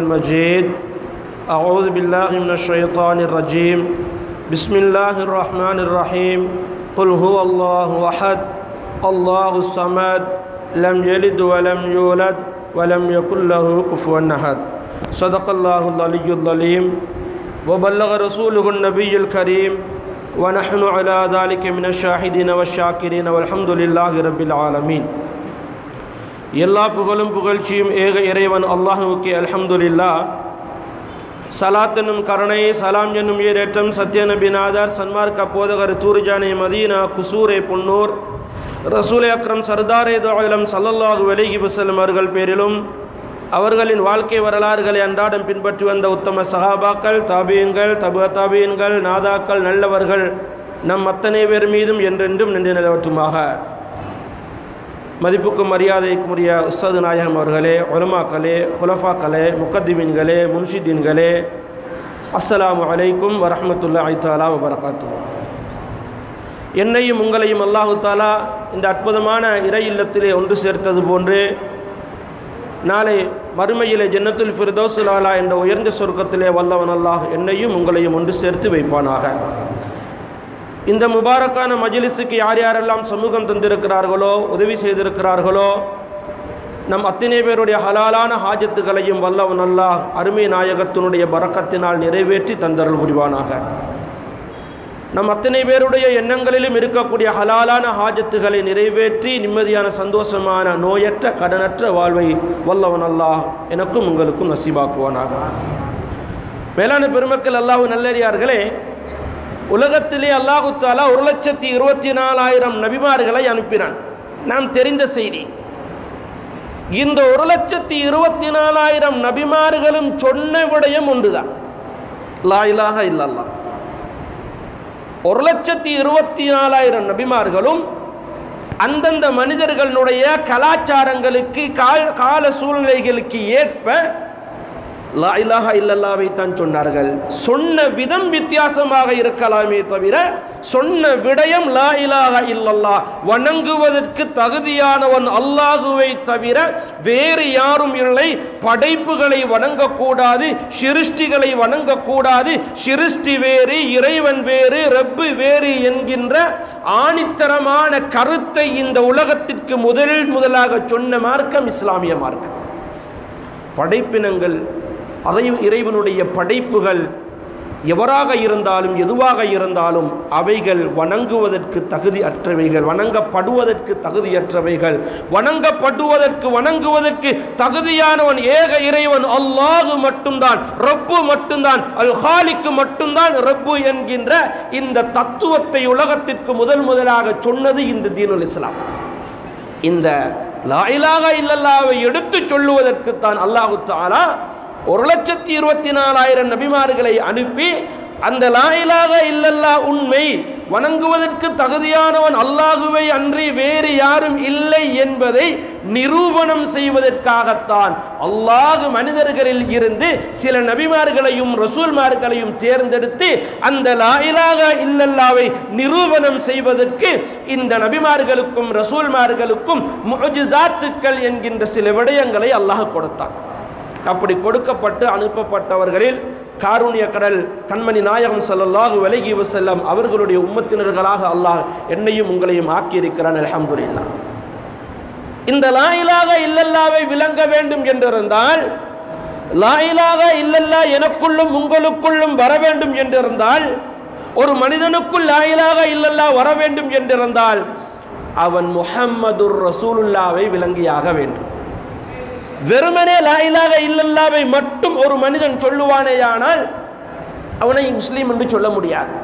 المجيد أعوذ بالله من الشيطان الرجيم بسم الله الرحمن الرحيم قل هو الله أحد الله الصمد لم يلد ولم يولد ولم يكن له كفوا أحد صدق الله العلي العليم وبلغ رسوله النبي الكريم ونحن على ذلك من الشاهدين والشاكرين والحمد لله رب العالمين எல்லா புகழும் புகழ்ச்சியும் ஏக இறைவன் அல்லாஹுவுக்கு அல்ஹம்துலில்லா சலாத் என்னும் கருணை சலாம் என்னும் ஏதேற்றம் சத்ய நபிநாதர் சன்மார்க்க போதகர் தூர்ஜானே மதீனா குசூரே பொன்னூர் ரசூல் அக்ரம் சர்தாரே தோலம் சல்லல்லாஹு அலைஹி வஸல்லம் அவர்கள் பேரிலும் அவர்களின் வாழ்க்கை வரலாறுகளை அன்றாடம் பின்பற்றி வந்த உத்தம சஹாபாக்கள் தாபியன்கள் தபு தாபியன்கள் நாதாக்கள் நல்லவர்கள் நம் அத்தனை பேர் மீதும் என்றென்றும் நின்று நிலவற்றுமாக மதிப்புக்கும் மரியாதைக்கும் உரிய உஸ்தாது நாயகம் அவர்களே ஒலமாக்களே ஹுலஃபாக்களே முக்கத்திமீன்களே முன்ஷிதீன்களே அஸ்ஸலாமு அலைக்கும் வரஹமத்துல்லா ஐத்தாலா வபரகாத்து என்னையும் உங்களையும் அல்லாஹு தாலா இந்த அற்புதமான இறை இல்லத்திலே ஒன்று சேர்த்தது போன்று நாளை மறுமையிலே ஜன்னத்துல் ஃபிர்தோசுலாலா என்ற உயர்ந்த சொர்க்கத்திலே வல்லவன் அல்லாஹ் என்னையும் உங்களையும் ஒன்று சேர்த்து வைப்பானாக இந்த முபாரக்கான மஜிலிஸுக்கு யார் யாரெல்லாம் சமூகம் தந்திருக்கிறார்களோ உதவி செய்திருக்கிறார்களோ நம் அத்தனை பேருடைய ஹலாலான ஹாஜத்துகளையும் வல்லவன் அல்லாஹ் அருமை நாயகத்தினுடைய பறக்கத்தினால் நிறைவேற்றி தந்தருள் புரிவானாக நம் அத்தனை பேருடைய எண்ணங்களிலும் இருக்கக்கூடிய ஹலாலான ஹாஜத்துகளை நிறைவேற்றி நிம்மதியான சந்தோஷமான நோயற்ற கடனற்ற வாழ்வை வல்லவன் அல்லாஹ் எனக்கும் உங்களுக்கும் நசீபாக்குவானாக மேலான பெருமக்கள் அல்லாஹு நல்லடியார்களே உலகத்திலே அல்லாஹு தாலா ஒரு லட்சத்தி இருபத்தி நாலாயிரம் நபிமார்களை அனுப்பினான் நாம் தெரிந்த செய்தி இந்த ஒரு லட்சத்தி இருபத்தி நாலாயிரம் நபிமார்களும் சொன்ன விடயம் ஒன்றுதான் லாயிலாக இல்லல்லா ஒரு லட்சத்தி இருபத்தி நாலாயிரம் நபிமார்களும் அந்தந்த மனிதர்களுடைய கலாச்சாரங்களுக்கு கால சூழ்நிலைகளுக்கு ஏற்ப லா இலாஹா இல்லல்லாவை தான் சொன்னார்கள் சொன்ன விதம் வித்தியாசமாக இருக்கலாமே தவிர சொன்ன விடயம் லா இலாஹா இல்லல்லா வணங்குவதற்கு தகுதியானவன் அல்லாஹுவை தவிர வேறு யாரும் இல்லை படைப்புகளை வணங்கக்கூடாது சிருஷ்டிகளை வணங்கக்கூடாது சிருஷ்டி வேறு இறைவன் வேறு ரப்பு வேறு என்கின்ற ஆணித்தரமான கருத்தை இந்த உலகத்திற்கு முதலில் முதலாக சொன்ன மார்க்கம் இஸ்லாமிய மார்க்கம் படைப்பினங்கள் அதை இறைவனுடைய படைப்புகள் எவராக இருந்தாலும் எதுவாக இருந்தாலும் அவைகள் வணங்குவதற்கு தகுதி அற்றவைகள் வணங்கப்படுவதற்கு தகுதியற்றவைகள் வணங்கப்படுவதற்கு வணங்குவதற்கு தகுதியானவன் ஏக இறைவன் அல்லாஹு மட்டும்தான் ரப்பு மட்டும்தான் அல் ஹாலிக்கு மட்டும்தான் ரப்பு என்கின்ற இந்த தத்துவத்தை உலகத்திற்கு முதல் முதலாக சொன்னது இந்த தீனுல் இஸ்லாம் இந்த லாயிலாக இல்லல்லாவை எடுத்து சொல்லுவதற்குத்தான் அல்லாஹு தாலா ஒரு லட்சத்தி இருபத்தி நாலாயிரம் நபிமார்களை அனுப்பி அந்த லாயிலாக இல்லல்லா உண்மை வணங்குவதற்கு தகுதியானவன் அல்லாஹுவை அன்றி வேறு யாரும் இல்லை என்பதை நிரூபணம் செய்வதற்காகத்தான் அல்லாஹு மனிதர்களில் இருந்து சில நபிமார்களையும் ரசூல்மார்களையும் தேர்ந்தெடுத்து அந்த லாயிலாக இல்லல்லாவை நிரூபணம் செய்வதற்கு இந்த நபிமார்களுக்கும் ரசூல்மார்களுக்கும் முஜிசாத்துக்கள் என்கின்ற சில விடயங்களை அல்லாஹ் கொடுத்தான் அப்படி கொடுக்கப்பட்டு அனுப்பப்பட்டவர்களில் காரூணிய கடல் கண்மணி நாயகம் சல்லாஹு விலகி வசல்லம் அவர்களுடைய உம்மத்தினர்களாக அல்லாஹ் என்னையும் உங்களையும் ஆக்கியிருக்கிறான் அலமதுல்லா இந்த லாயிலாக இல்லல்லாவை விளங்க வேண்டும் என்றிருந்தால் லாயிலாக இல்லல்லா எனக்குள்ளும் உங்களுக்குள்ளும் வர வேண்டும் என்றிருந்தால் ஒரு மனிதனுக்குள் லாயிலாக இல்லல்லா வர வேண்டும் என்றிருந்தால் அவன் முஹம்மதுர் ரசூலுல்லாவை விளங்கியாக வேண்டும் வெறுமனே லாயிலாக இல்லல்லாவை மட்டும் ஒரு மனிதன் சொல்லுவானேயானால் அவனை முஸ்லீம் என்று சொல்ல முடியாது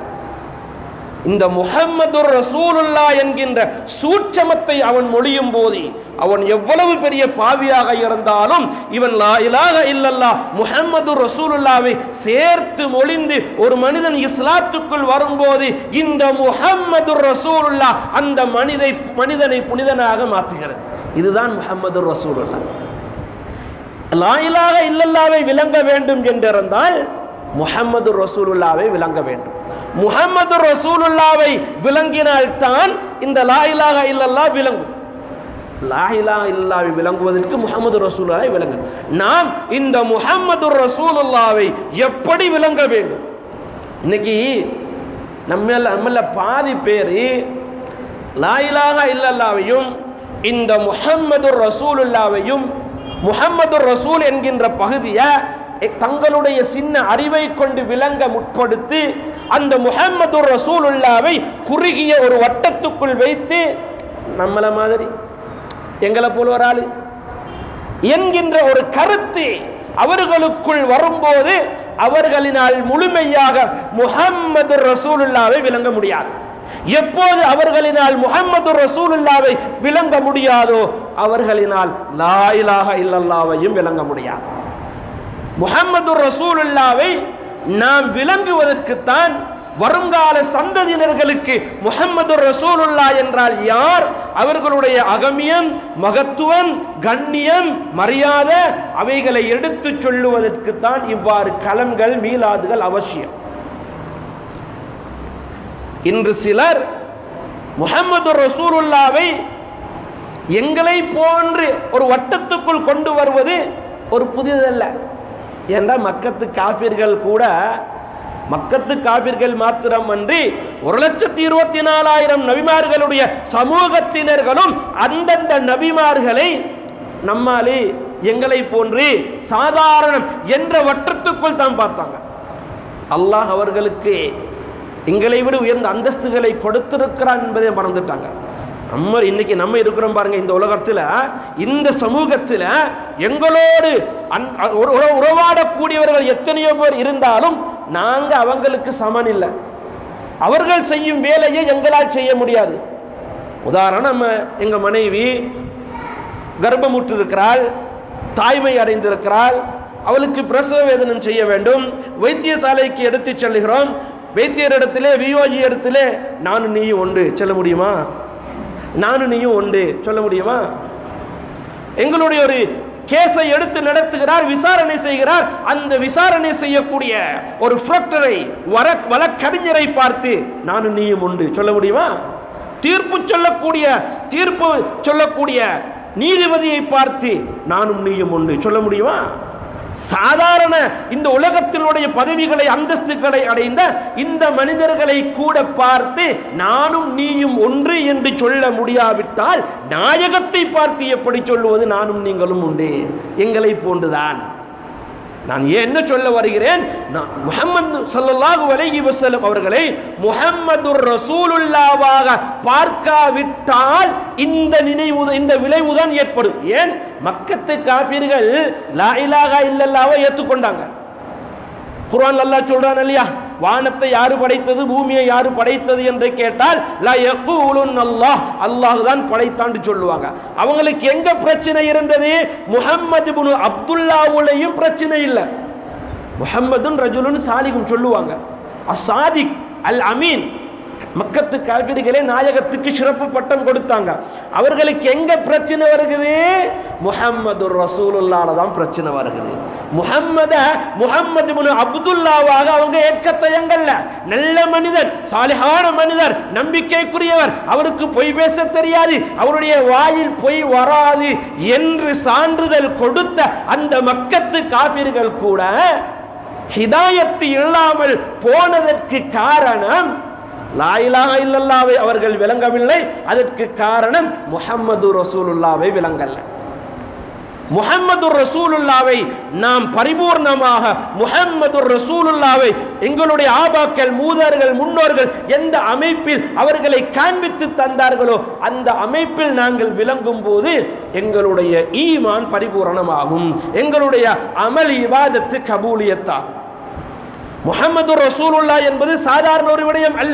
இந்த முஹம்மது ரசூலுல்லா என்கின்ற சூட்சமத்தை அவன் மொழியும் போது அவன் எவ்வளவு பெரிய பாவியாக இருந்தாலும் இவன் லா இலாக இல்லல்லா முஹம்மது ரசூலுல்லாவை சேர்த்து மொழிந்து ஒரு மனிதன் இஸ்லாத்துக்குள் வரும்போது இந்த முஹம்மது ரசூலுல்லா அந்த மனிதை மனிதனை புனிதனாக மாற்றுகிறது இதுதான் முஹம்மது ரசூலுல்லா லாயிலாக இல்லல்லாவை விளங்க வேண்டும் என்றிருந்தால் முஹம்மது ரசூலுல்லாவை விளங்க வேண்டும் முஹம்மது ரசூலுல்லாவை விளங்கினால்தான் இந்த லாயிலாக இல்லல்லா விளங்கும் லாஹிலா இல்லாவை விளங்குவதற்கு முகமது ரசூலுல்லாவை விளங்க நாம் இந்த முகமது ரசூலுல்லாவை எப்படி விளங்க வேண்டும் இன்னைக்கு நம்ம நம்மள பாதி பேர் லாயிலாக இல்லல்லாவையும் இந்த முஹம்மது ரசூலுல்லாவையும் முஹம்மது ரசூல் என்கின்ற பகுதியை தங்களுடைய சின்ன அறிவை கொண்டு விளங்க முற்படுத்தி அந்த முஹம்மது ரசூலுல்லாவை குறுகிய ஒரு வட்டத்துக்குள் வைத்து நம்மள மாதிரி எங்களை போல ஒரு ஆளு என்கின்ற ஒரு கருத்து அவர்களுக்குள் வரும்போது அவர்களினால் முழுமையாக முஹம்மது ரசூலுல்லாவை விளங்க முடியாது எப்போது அவர்களினால் முஹம்மது ரசூலுல்லாவை விளங்க முடியாதோ அவர்களினால் லா இலாஹ இல்லல்லாவையும் விளங்க முடியாது முஹம்மது ரசூலுல்லாவை நாம் விளங்குவதற்குத்தான் வருங்கால சந்ததியினர்களுக்கு முஹம்மது ரசூலுல்லா என்றால் யார் அவர்களுடைய அகமியம் மகத்துவம் கண்ணியம் மரியாதை அவைகளை எடுத்துச் சொல்லுவதற்குத்தான் இவ்வாறு களங்கள் மீளாதுகள் அவசியம் இன்று சிலர் முஹம்மது ரசூலுல்லாவை எங்களை போன்று ஒரு வட்டத்துக்குள் கொண்டு வருவது ஒரு புதிதல்ல ஏன்னா மக்கத்து காபிர்கள் கூட மக்கத்து காபிர்கள் மாத்திரமன்றி ஒரு லட்சத்தி இருபத்தி நாலாயிரம் நபிமார்களுடைய சமூகத்தினர்களும் அந்தந்த நபிமார்களை நம்மாலே எங்களை போன்று சாதாரணம் என்ற வட்டத்துக்குள் தான் பார்த்தாங்க அல்லாஹ் அவர்களுக்கு எங்களை விட உயர்ந்த அந்தஸ்துகளை கொடுத்திருக்கிறான் என்பதை மறந்துட்டாங்க நம்ம இன்னைக்கு நம்ம இருக்கிறோம் பாருங்க இந்த உலகத்துல இந்த சமூகத்துல எங்களோடு அன்- உற- உற- உறவாடக்கூடியவர்கள் எத்தனையோ பேர் இருந்தாலும் நாங்க அவங்களுக்கு சமன் இல்லை அவர்கள் செய்யும் வேலையை எங்களால் செய்ய முடியாது உதாரணம் நம்ம எங்க மனைவி கர்ப்பமுற்றிருக்கிறாள் தாய்மை அடைந்திருக்கிறாள் அவளுக்கு பிரசவ வேதனம் செய்ய வேண்டும் வைத்தியசாலைக்கு எடுத்துச் செல்கிறோம் வைத்தியரிடத்திலே வியோஜி இடத்திலே நானும் நீயும் உண்டு சொல்ல முடியுமா நானும் நீயும் உண்டு சொல்ல முடியுமா எங்களுடைய ஒரு கேஸை எடுத்து நடத்துகிறார் விசாரணை செய்கிறார் அந்த விசாரணை செய்யக்கூடிய ஒரு புரோக்டரை வர வழக்கறிஞரை பார்த்து நானும் நீயும் உண்டு சொல்ல முடியுமா தீர்ப்பு சொல்லக்கூடிய தீர்ப்பு சொல்லக்கூடிய நீதிபதியை பார்த்து நானும் நீயும் உண்டு சொல்ல முடியுமா சாதாரண இந்த உலகத்தினுடைய பதவிகளை அந்தஸ்துகளை அடைந்த இந்த மனிதர்களை கூட பார்த்து நானும் நீயும் ஒன்று என்று சொல்ல முடியாவிட்டால் நாயகத்தை பார்த்து எப்படி சொல்லுவது நானும் நீங்களும் உண்டு எங்களை போன்றுதான் நான் ஏன் என்ன சொல்ல வருகிறேன் நான் முஹம்மது ஸல்லல்லாஹு அலைஹி வஸல்லம் அவர்களை முஹம்மது ரசூலுல்லாவாக பார்க்காவிட்டால் இந்த நினைவு இந்த விளைவுதான் ஏற்படும் ஏன் மக்கத்து காபீர்கள் லா இலாஹா இல்லல்லாவை ஏற்றுக்கொண்டாங்க குர்ஆன் அல்லாஹ் சொல்றான் இல்லையா வானத்தை யாரு படைத்தது பூமியை யாரு படைத்தது என்று கேட்டால் லா யகூலுன் அல்லாஹ் அல்லாஹ் தான் படைத்தான்னு சொல்லுவாங்க அவங்களுக்கு எங்க பிரச்சனை இருந்தது முஹம்மது இப்னு அப்துல்லாவுலையும் பிரச்சனை இல்லை முஹம்மதுன் ரஜுலுன் சாலிகும் சொல்லுவாங்க அசாதிக் அல் அமீன் மக்கத்து காபிர்களே நாயகத்துக்கு சிறப்பு பட்டம் கொடுத்தாங்க அவர்களுக்கு எங்க பிரச்சனை வருகுது முஹம்மது ரசூலுல்லால தான் பிரச்சனை வருகுது முஹம்மத முஹம்மது இப்னு அப்துல்லாவாக அவங்க ஏற்க தயங்கல்ல நல்ல மனிதர் சாலிஹான மனிதர் நம்பிக்கைக்குரியவர் அவருக்கு பொய் பேச தெரியாது அவருடைய வாயில் பொய் வராது என்று சான்றிதழ் கொடுத்த அந்த மக்கத்து காபிர்கள் கூட ஹிதாயத்து இல்லாமல் போனதற்கு காரணம் லாயிலாக இல்லல்லாவை அவர்கள் விளங்கவில்லை அதற்கு காரணம் முஹம்மது ரசூலுல்லாவை விளங்கல்ல முஹம்மது ரசூலுல்லாவை நாம் பரிபூர்ணமாக முஹம்மது ரசூலுல்லாவை எங்களுடைய ஆபாக்கள் மூதர்கள் முன்னோர்கள் எந்த அமைப்பில் அவர்களை காண்பித்து தந்தார்களோ அந்த அமைப்பில் நாங்கள் விளங்கும் போது எங்களுடைய ஈமான் பரிபூரணமாகும் எங்களுடைய அமல் இவாதத்து கபூலியத்தாகும் முஹம்மது ரசூலுல்லா என்பது சாதாரண ஒரு விடயம் அல்ல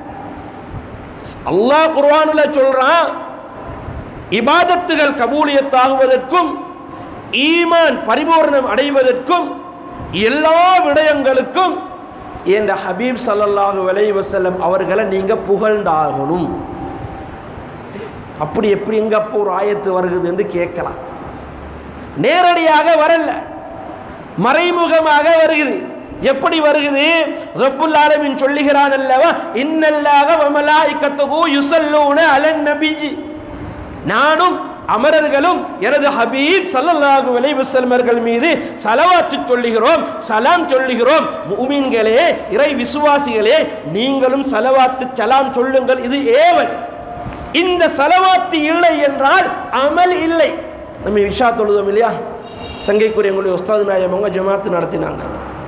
அல்லாஹ் குர்ஆனுல சொல்றான் இபாதத்துகள் கபூலியத்தாகுவதற்கும் ஈமான் பரிபூர்ணம் அடைவதற்கும் எல்லா விடயங்களுக்கும் என்ற ஹபீப் ஸல்லல்லாஹு அலைஹி வஸல்லம் அவர்களை நீங்க புகழ்ந்தாகணும் அப்படி எப்படி எங்க அப்போ ஒரு ஆயத்து வருகுது என்று கேட்கலாம் நேரடியாக வரல மறைமுகமாக வருகிறது எப்படி வருகிறது ரப்புல் ஆலமீன் சொல்லுகிறான் அல்லவா இன்னல்லாக வமலாயிக்கத்துகு யுஸல்லூன அலன் நபிஜி நானும் அமரர்களும் எனது ஹபீப் ஸல்லல்லாஹு அலைஹி வஸல்லமர்கள் மீது சலவாத்து சொல்லுகிறோம் சலாம் சொல்லுகிறோம் முஃமின்களே இறை விசுவாசிகளே நீங்களும் சலவாத்து சலாம் சொல்லுங்கள் இது ஏவல் இந்த சலவாத்து இல்லை என்றால் அமல் இல்லை நம்ம விஷா தொழுதோம் இல்லையா சங்கைக்குரிய எங்களுடைய உஸ்தாது நாயம் அவங்க ஜமாத்து நடத்தினாங்க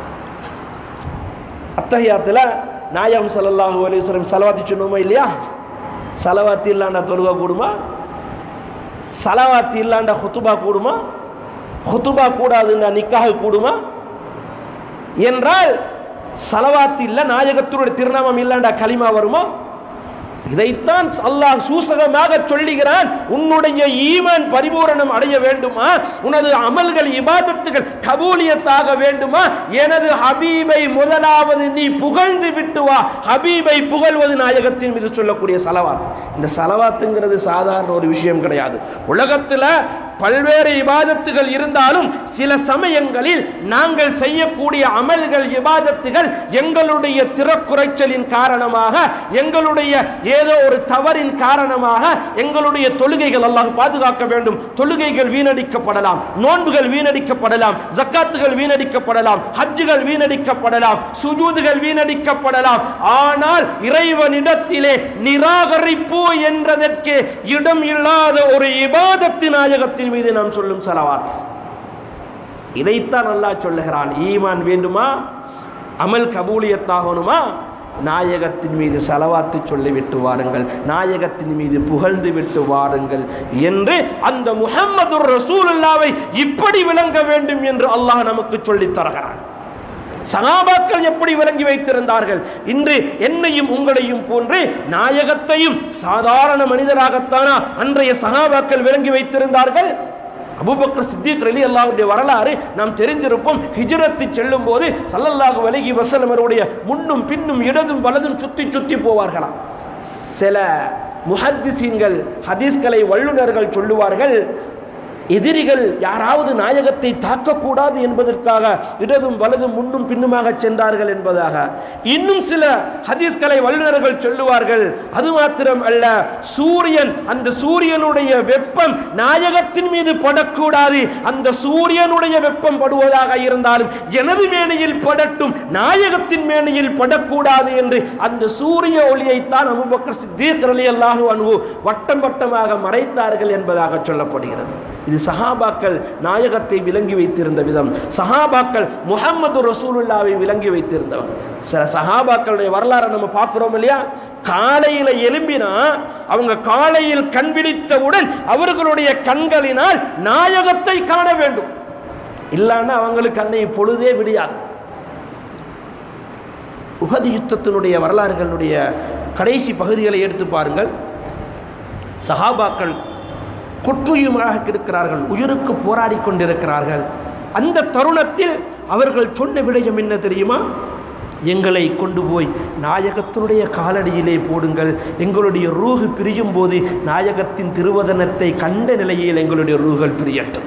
அத்தஹியாத்தில் நாயம் ஸல்லல்லாஹு அலைஹி வஸல்லம் சலவாத்தி சொன்னோமா இல்லையா சலவாத்தி இல்லாண்டா தொழுக கூடுமா சலவாத்தி இல்லாண்டா ஹுத்துபா கூடுமா ஹுத்துபா கூடாதுன்னா நிக்காக கூடுமா என்றால் சலவாத்தி இல்ல நாயகத்தினுடைய திருநாமம் இல்லாண்டா களிமா வருமா இதைத்தான் அல்லாஹ் சூசகமாக சொல்லுகிறான் உன்னுடைய ஈமான் பரிபூரணம் அடைய வேண்டுமா உனது அமல்கள் இபாதத்துகள் கபூலியத்தாக வேண்டுமா எனது ஹபீபை முதலாவது நீ புகழ்ந்து விட்டு வா ஹபீபை புகழ்வது நாயகத்தின் மீது சொல்லக்கூடிய சலவாத் இந்த சலவாத்துங்கிறது சாதாரண ஒரு விஷயம் கிடையாது உலகத்துல பல்வேறு இபாதத்துகள் இருந்தாலும் சில சமயங்களில் நாங்கள் செய்யக்கூடிய அமல்கள் இபாதத்துகள் எங்களுடைய திறக்குறைச்சலின் காரணமாக எங்களுடைய ஏதோ ஒரு தவறின் காரணமாக எங்களுடைய தொழுகைகள் அல்லாஹ் பாதுகாக்க வேண்டும் தொழுகைகள் வீணடிக்கப்படலாம் நோன்புகள் வீணடிக்கப்படலாம் ஜக்காத்துகள் வீணடிக்கப்படலாம் ஹஜ்ஜுகள் வீணடிக்கப்படலாம் சுஜூதுகள் வீணடிக்கப்படலாம் ஆனால் இறைவனிடத்திலே நிராகரிப்பு என்றதற்கு இடம் இல்லாத ஒரு இபாதத்தின் நாயகத்தின் மீது நாம் சொல்லும் சலவாத் இதைத்தான் அல்லாஹ் சொல்லுகிறான் ஈமான் வேண்டுமா அமல் கபூலியத்தாகணுமா நாயகத்தின் மீது செலவாத்து சொல்லி விட்டு வாருங்கள் நாயகத்தின் மீது புகழ்ந்து விட்டு வாருங்கள் என்று அந்த முஹம்மது ரசூலுல்லாவை இப்படி விளங்க வேண்டும் என்று அல்லாஹ் நமக்கு சொல்லித் தருகிறான் சகாபாக்கள் எப்படி விளங்கி வைத்திருந்தார்கள் இன்று என்னையும் உங்களையும் போன்று நாயகத்தையும் சாதாரண மனிதராகத்தானா அன்றைய சகாபாக்கள் விளங்கி வைத்திருந்தார்கள் அபூபக்கர் சித்திக் ரலி அல்லாஹ்வுடைய வரலாறு நாம் தெரிந்திருப்போம் ஹிஜ்ரத்து செல்லும் போது சல்லல்லாஹு அலைஹி வஸல்லம் அவருடைய முன்னும் பின்னும் இடதும் வலதும் சுத்தி சுத்தி போவார்களாம் சில முஹத்திசீன்கள் ஹதீஸ்களை வல்லுநர்கள் சொல்லுவார்கள் எதிரிகள் யாராவது நாயகத்தை தாக்கக்கூடாது என்பதற்காக இடதும் வலதும் முன்னும் பின்னுமாக சென்றார்கள் என்பதாக இன்னும் சில ஹதீஸ்களை வல்லுநர்கள் சொல்லுவார்கள் அது மாத்திரம் அல்ல சூரியன் அந்த சூரியனுடைய வெப்பம் நாயகத்தின் மீது படக்கூடாது அந்த சூரியனுடைய வெப்பம் படுவதாக இருந்தாலும் எனது மேனையில் படட்டும் நாயகத்தின் மேனையில் படக்கூடாது என்று அந்த சூரிய ஒளியைத்தான் அபூபக்கர் சித்தீக் ரலியல்லாஹு அன்ஹு வட்டம் வட்டமாக மறைத்தார்கள் என்பதாக சொல்லப்படுகிறது இது சஹாபாக்கள் நாயகத்தை விளங்கி வைத்திருந்த விதம் சஹாபாக்கள் முஹம்மது ரசூலுல்லாவை விளங்கி வைத்திருந்தவர் சில சஹாபாக்களுடைய வரலாறை நம்ம பார்க்கிறோம் இல்லையா காலையில எழும்பினா அவங்க காலையில் கண் விழித்தவுடன் அவர்களுடைய கண்களினால் நாயகத்தை காண வேண்டும் இல்லைன்னா அவங்களுக்கு அன்னை பொழுதே விடியாது உகது யுத்தத்தினுடைய வரலாறுகளுடைய கடைசி பகுதிகளை எடுத்து பாருங்கள் சஹாபாக்கள் குற்றுயுமாக இருக்கிறார்கள் உயிருக்கு போராடி கொண்டிருக்கிறார்கள் அந்த தருணத்தில் அவர்கள் சொன்ன விடயம் என்ன தெரியுமா எங்களை கொண்டு போய் நாயகத்தினுடைய காலடியிலே போடுங்கள் எங்களுடைய ரூஹு பிரியும் போது நாயகத்தின் திருவதனத்தை கண்ட நிலையில் எங்களுடைய ரூகள் பிரியட்டும்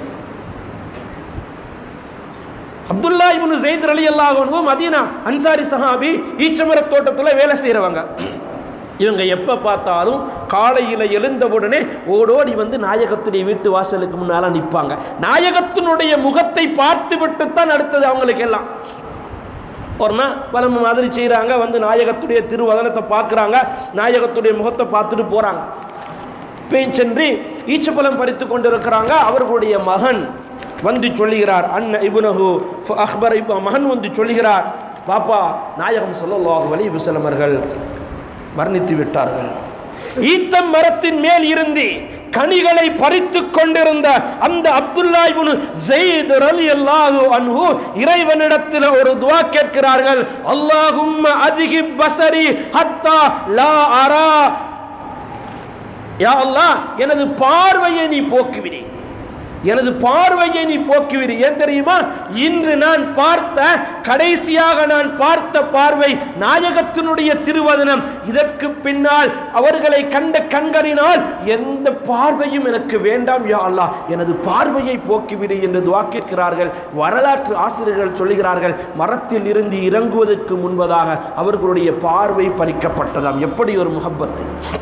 அப்துல்லா இப்னு ஜெயித் அலி அல்லாஹ் மதீனா அன்சாரி சஹாபி ஈச்சமர தோட்டத்தில் வேலை செய்கிறவங்க இவங்க எப்போ பார்த்தாலும் காலையில் எழுந்தவுடனே ஓடோடி வந்து நாயகத்துடைய வீட்டு வாசலுக்கு முன்னால நிற்பாங்க நாயகத்தினுடைய முகத்தை பார்த்து விட்டு தான் அடுத்தது அவங்களுக்கு எல்லாம் ஒரு நாள் பலம் மாதிரி செய்கிறாங்க வந்து நாயகத்துடைய திருவதனத்தை பார்க்குறாங்க நாயகத்துடைய முகத்தை பார்த்துட்டு போகிறாங்க பேய் சென்று ஈச்சப்பழம் பறித்து கொண்டிருக்கிறாங்க அவர்களுடைய மகன் வந்து சொல்லுகிறார் அண்ணன் இபுனஹு அக்பர் இப்ப மகன் வந்து சொல்லுகிறார் பாப்பா நாயகம் சொல்லல்லாஹு அலைஹி வஸல்லம் அவர்கள் வர்ணித்து விட்டார்கள் ஈத்தம் மரத்தின் மேல் இருந்து கனிகளை பறித்துக் கொண்டிருந்த அந்த அப்துல்லா இப்னு ஸெய்த் ரலியல்லாஹு அன்ஹு இறைவனிடத்தில் ஒரு துஆ கேட்கிறார்கள் அல்லாஹும்ம அதிகிப் பஸரி ஹத்தா லா அரா யா அல்லாஹ் எனது பார்வையை நீ போக்குவினே எனது பார்வையை நீ போக்குவிடு ஏன் தெரியுமா இன்று நான் பார்த்த கடைசியாக நான் பார்த்த பார்வை நாயகத்தினுடைய திருவதனம் இதற்கு பின்னால் அவர்களை கண்ட கண்களினால் எந்த பார்வையும் எனக்கு வேண்டாம் யா அல்லாஹ் எனது பார்வையை போக்கிவிடு என்று துவா கேட்கிறார்கள் வரலாற்று ஆசிரியர்கள் சொல்லுகிறார்கள் மரத்தில் இருந்து இறங்குவதற்கு முன்பதாக அவர்களுடைய பார்வை பறிக்கப்பட்டதாம் எப்படி ஒரு முகப்பத்து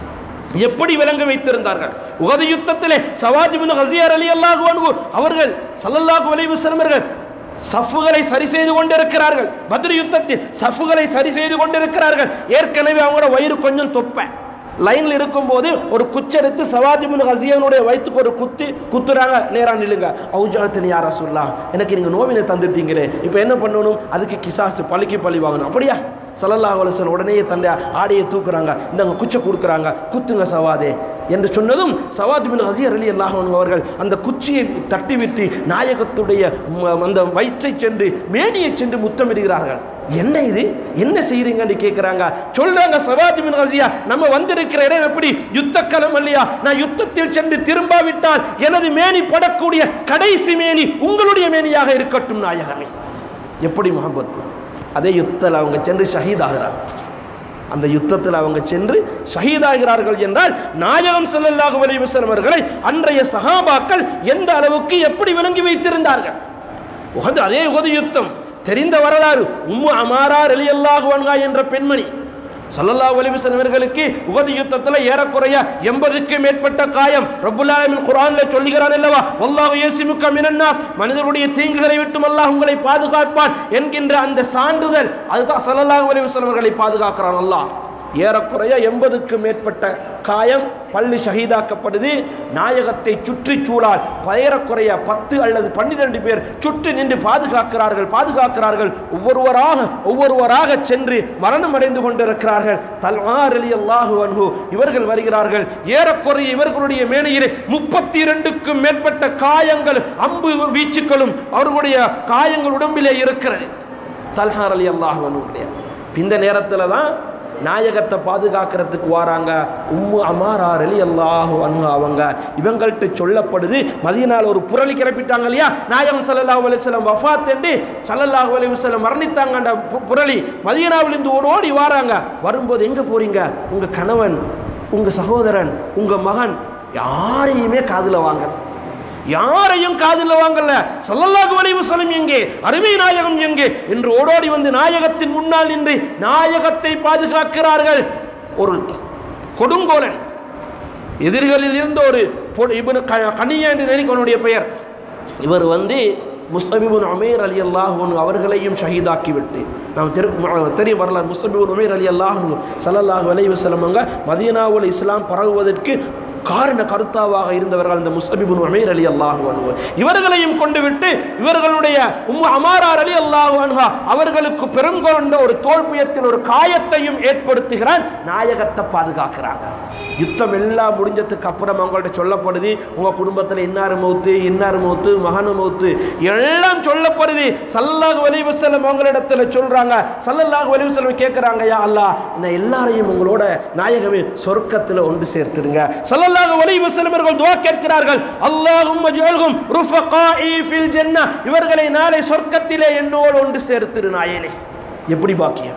எப்படி விளங்க வைத்திருந்தார்கள் உகது யுத்தத்திலே சவாஜ் பின் ஹசியார் அலி அல்லாஹு அன்ஹு அவர்கள் ஸல்லல்லாஹு அலைஹி வஸல்லம் அவர்கள் சஃப்புகளை சரி செய்து கொண்டிருக்கிறார்கள் பத்ர் யுத்தத்தில் சஃப்புகளை சரி செய்து கொண்டிருக்கிறார்கள் ஏற்கனவே அவங்களோட வயிறு கொஞ்சம் தொப்பை லைன்ல இருக்கும்போது ஒரு குச்செடுத்து சவாஜிபின் ஹசியானுடைய வயிற்றுக்கு ஒரு குத்தி குத்துறாங்க நேரா நில்லுங்க அவுஜாத்தின் யாரா சொல்லலாம் எனக்கு நீங்க நோவினை தந்துட்டீங்களே இப்போ என்ன பண்ணணும் அதுக்கு கிசாசு பழிக்கு பழி வாங்கணும் அப்படியா சல்லல்லாஹு அலைஹி வஸல்லம் உடனே தன்னுடைய ஆடையை தூக்குறாங்க இந்தாங்க குச்சை கொடுக்குறாங்க குத்துங்க சவாதே என்று சொன்னதும் சவாத் பின் ஹசீர் அலி அல்லாஹ் அவர்கள் அந்த குச்சியை தட்டி விட்டு நாயகத்துடைய ம- அந்த வயிற்றை சென்று மேனியை சென்று முத்தமிடுகிறார்கள் என்ன இது என்ன செய்றீங்கன்னு கேட்கிறாங்க சொல்றாங்க சவாத் பின் ஹசியா நம்ம வந்திருக்கிற இடம் எப்படி யுத்த களம் இல்லையா நான் யுத்தத்தில் சென்று திரும்பாவிட்டால் எனது மேனி படக்கூடிய கடைசி மேனி உங்களுடைய மேனியாக இருக்கட்டும் நாயகமே எப்படி முகப்பத்து அதே யுத்தத்தில் அவங்க சென்று ஷஹீதாகிறாங்க அந்த யுத்தத்தில் அவங்க சென்று ஷஹீதாகிறார்கள் என்றால் நாயகம் ஸல்லல்லாஹு அலைஹி வஸல்லம் அவர்களை அன்றைய சஹாபாக்கள் எந்த அளவுக்கு எப்படி விளங்கி வைத்திருந்தார்கள் உகது அதே உகது யுத்தம் தெரிந்த வரலாறு உம்மு அமாரா ரலியல்லாஹு அன்ஹா என்ற பெண்மணி ஸல்லல்லாஹு அலைஹி வஸல்லம் அவர்களுக்கு உகது யுத்தத்தில் ஏறக்குறைய எண்பதுக்கு மேற்பட்ட காயம் ரப்புல் ஆலமீன் குர்ஆன்ல சொல்லுகிறான் அல்லவா வல்லாஹு யஸிமுக மினன்னாஸ் மனிதருடைய தீங்குகளை விட்டும் அல்லாஹ் உங்களை பாதுகாப்பான் என்கின்ற அந்த சான்றிதழ் அதுதான் ஸல்லல்லாஹு அலைஹி வஸல்லம் அவர்களை பாதுகாக்கிறான் அல்லாஹ் ஏறக்குறைய எண்பதுக்கு மேற்பட்ட காயம் பள்ளி ஷஹீதாக்கப்படுது நாயகத்தை சுற்றி சூழால் ஏறக்குறைய பத்து அல்லது பன்னிரண்டு பேர் சுற்றி நின்று பாதுகாக்கிறார்கள் பாதுகாக்கிறார்கள் ஒவ்வொருவராக ஒவ்வொருவராக சென்று மரணம் அடைந்து கொண்டிருக்கிறார்கள் தல்வார் அலி அல்லாஹு அன்ஹு இவர்கள் வருகிறார்கள் ஏறக்குறைய இவர்களுடைய மேனையிலே முப்பத்தி இரண்டுக்கும் மேற்பட்ட காயங்கள் அம்பு வீச்சுக்களும் அவர்களுடைய காயங்கள் உடம்பிலே இருக்கிறது தல்ஹார் அலி அல்லாஹு அன்ஹுடைய இந்த நேரத்தில் தான் நாயகத்தை பாதுகாக்கிறதுக்கு வராங்க உம்மு அமாரார் அலி அல்லாஹு அன்ஹு அவங்க இவங்கள்ட்ட சொல்லப்படுது மதியனால ஒரு புரளி கிளப்பிட்டாங்க இல்லையா நாயகம் ஸல்லல்லாஹு அலைஹி வஸல்லம் வஃபாத் என்று ஸல்லல்லாஹு அலைஹி வஸல்லம் மரணித்தாங்க அந்த பு- புரளி மதீனாவிலிருந்து ஓடி ஓடி வராங்க வரும்போது எங்க போறீங்க உங்க கணவன் உங்க சகோதரன் உங்க மகன் யாரையுமே காதுல வாங்கல யாரையும் காதில் வாங்கல ஸல்லல்லாஹு அலைஹி வஸல்லம் எங்கே அருமை நாயகம் எங்கே என்று ஓடோடி வந்து நாயகத்தின் முன்னால் நின்று நாயகத்தை பாதுகாக்கிறார்கள் ஒரு கொடுங்கோலன் எதிரிகளில் இருந்த ஒரு பொ- இப்னு க- கனியா என்று நினைக்கவனுடைய பெயர் இவர் வந்து முஸ்தபிபுன் உமேர் அலி அல்லாஹூன் அவர்களையும் ஷஹீதாக்கி விட்டு நாம் தெரு ம- தெரியும் வரலாறு முஸ்தபிபுன் உமேர் அலி அல்லாஹூன் சல்லல்லாஹு அலைஹி வஸல்லம் அங்க மதீனாவுல் இஸ்லாம் பரவுவதற்கு காரண கருத்தாவாக இருந்தவர்கள் அந்த முஸ்தபிபுன் உமேர் அலி அல்லாஹு அன்ஹு இவர்களையும் கொண்டு விட்டு இவர்களுடைய உம்மு அமாரார் அலி அல்லாஹு அன்ஹா அவர்களுக்கு பெரும் கொண்ட ஒரு தோல்பியத்தில் ஒரு காயத்தையும் ஏற்படுத்துகிறான் நாயகத்தை பாதுகாக்கிறாங்க யுத்தம் எல்லாம் முடிஞ்சதுக்கு அப்புறம் அவங்கள்ட்ட சொல்லப்படுது உங்க குடும்பத்தில் இன்னார் மௌத்து இன்னார் மௌத்து மகனு மௌத்து எல்லாம் சொல்லப்படுது சல்லல்லாஹு அலைஹி வஸல்லம் அவங்களிடத்துல சொல்றாங்க சல்லல்லாஹு அலைஹி வஸல்லம் கேட்கறாங்க யா அல்லாஹ் நான் எல்லாரையும் உங்களோட நாயகமே சொர்க்கத்துல ஒன்று சேர்த்துருங்க சல்லல்லாஹு அலைஹி வஸல்லம் அவர்கள் துஆ கேட்கிறார்கள் அல்லாஹும்ம ஜஅல்ஹும் ருஃபகாஇ ஃபில் ஜன்னah இவர்களை நாளை சொர்க்கத்திலே என்னோடு ஒன்று சேர்த்திரு நாயனே எப்படி பாக்கியம்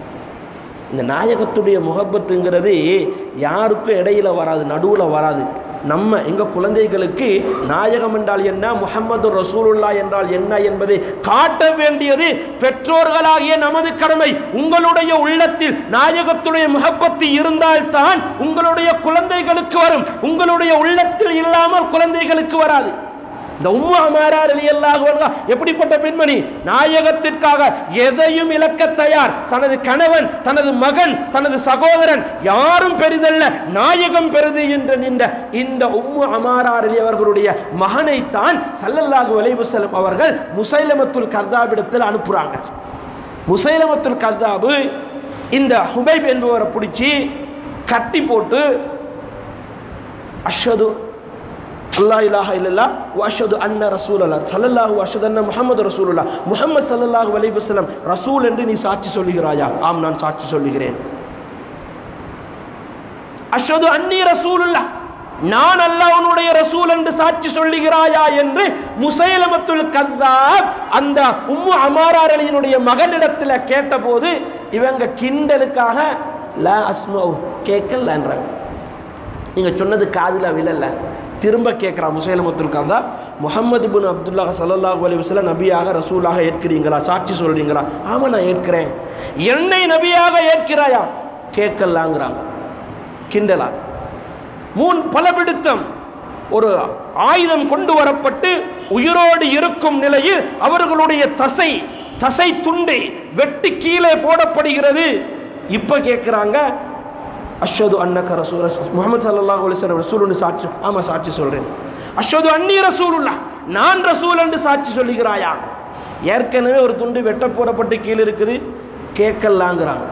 இந்த நாயகத்துடைய முகப்பத்துங்கிறது யாருக்கும் இடையில வராது நடுவில் வராது நம்ம எங்க குழந்தைகளுக்கு நாயகம் என்றால் என்ன முஹம்மது ரசூலுல்லா என்றால் என்ன என்பதை காட்ட வேண்டியது பெற்றோர்களாகிய நமது கடமை உங்களுடைய உள்ளத்தில் நாயகத்துடைய முகப்பத்து இருந்தால்தான் உங்களுடைய குழந்தைகளுக்கு வரும் உங்களுடைய உள்ளத்தில் இல்லாமல் குழந்தைகளுக்கு வராது இந்த உம்மு அமாரார் அலியல்லாஹு அன்ஹா எப்படிப்பட்ட பெண்மணி நாயகத்திற்காக எதையும் இழக்க தயார் தனது கணவன் தனது மகன் தனது சகோதரன் யாரும் பெரிதல்ல நாயகம் பெரிது என்று நின்ற இந்த உம்மு அமாரார் அலி அவர்களுடைய மகனைத்தான் சல்லல்லாஹு அலைஹி வஸல்லம் அவர்கள் முசைலமத்துல் கர்தாபிடத்தில் அனுப்புறாங்க முசைலமத்துல் கர்தாபு இந்த ஹுபைப் என்பவரை பிடிச்சி கட்டி போட்டு அஷ்ஹது அல்லா இலாஹ இல்லல்லா வஅஷ்ஹது அன்ன ரசூலல்லா ஸல்லல்லாஹு அஷ்ஹது அன்ன முஹம்மது ரசூலுல்லா முஹம்மது ஸல்லல்லாஹு அலைஹி வஸல்லம் ரசூல் என்று நீ சாட்சி சொல்லுகிறாயா ஆம் நான் சாட்சி சொல்லுகிறேன் அஷ்ஹது அன்னி ரசூலுல்லா நான் அல்லாஹ்வுடைய ரசூல் என்று சாட்சி சொல்லுகிறாயா என்று முசைலமத்துல் கத்தாப் அந்த உம்மு அமாரார் அலியினுடைய மகனிடத்தில் கேட்டபோது இவங்க கிண்டலுக்காக லா அஸ்மௌ கேட்கலன்றாங்க நீங்க சொன்னது காதுல விழல திரும்ப கேட்குறா முசைலமத்துல் கந்தா முஹம்மது பின் அப்துல்லாஹ் ஸல்லல்லாஹு அலைஹி வஸல்லம் நபியாக ரசூலாக ஏற்கிறீங்களா சாட்சி சொல்றீங்களா ஆமா நான் ஏற்கிறேன் என்னை நபியாக ஏற்கிறாயா கேட்கலாங்கிறாங்க கிண்டலா மூன் பலபிடித்தம் ஒரு ஆயுதம் கொண்டு வரப்பட்டு உயிரோடு இருக்கும் நிலையில் அவர்களுடைய தசை தசை துண்டை வெட்டி கீழே போடப்படுகிறது இப்ப கேட்கிறாங்க அஷ்ஹது அன்னக ரசூல் முகமது சல்லல்லாஹு அலைஹி வஸல்லம் ரசூலுன்னு சாட்சி ஆமா சாட்சி சொல்றேன் அஷ்ஹது அன்னி ரசூலுல்லாஹ் நான் ரசூல் என்று சாட்சி சொல்லுகிறாயா ஏற்கனவே ஒரு துண்டு வெட்ட போடப்பட்டு கீழே இருக்குது கேட்கலாங்கிறாங்க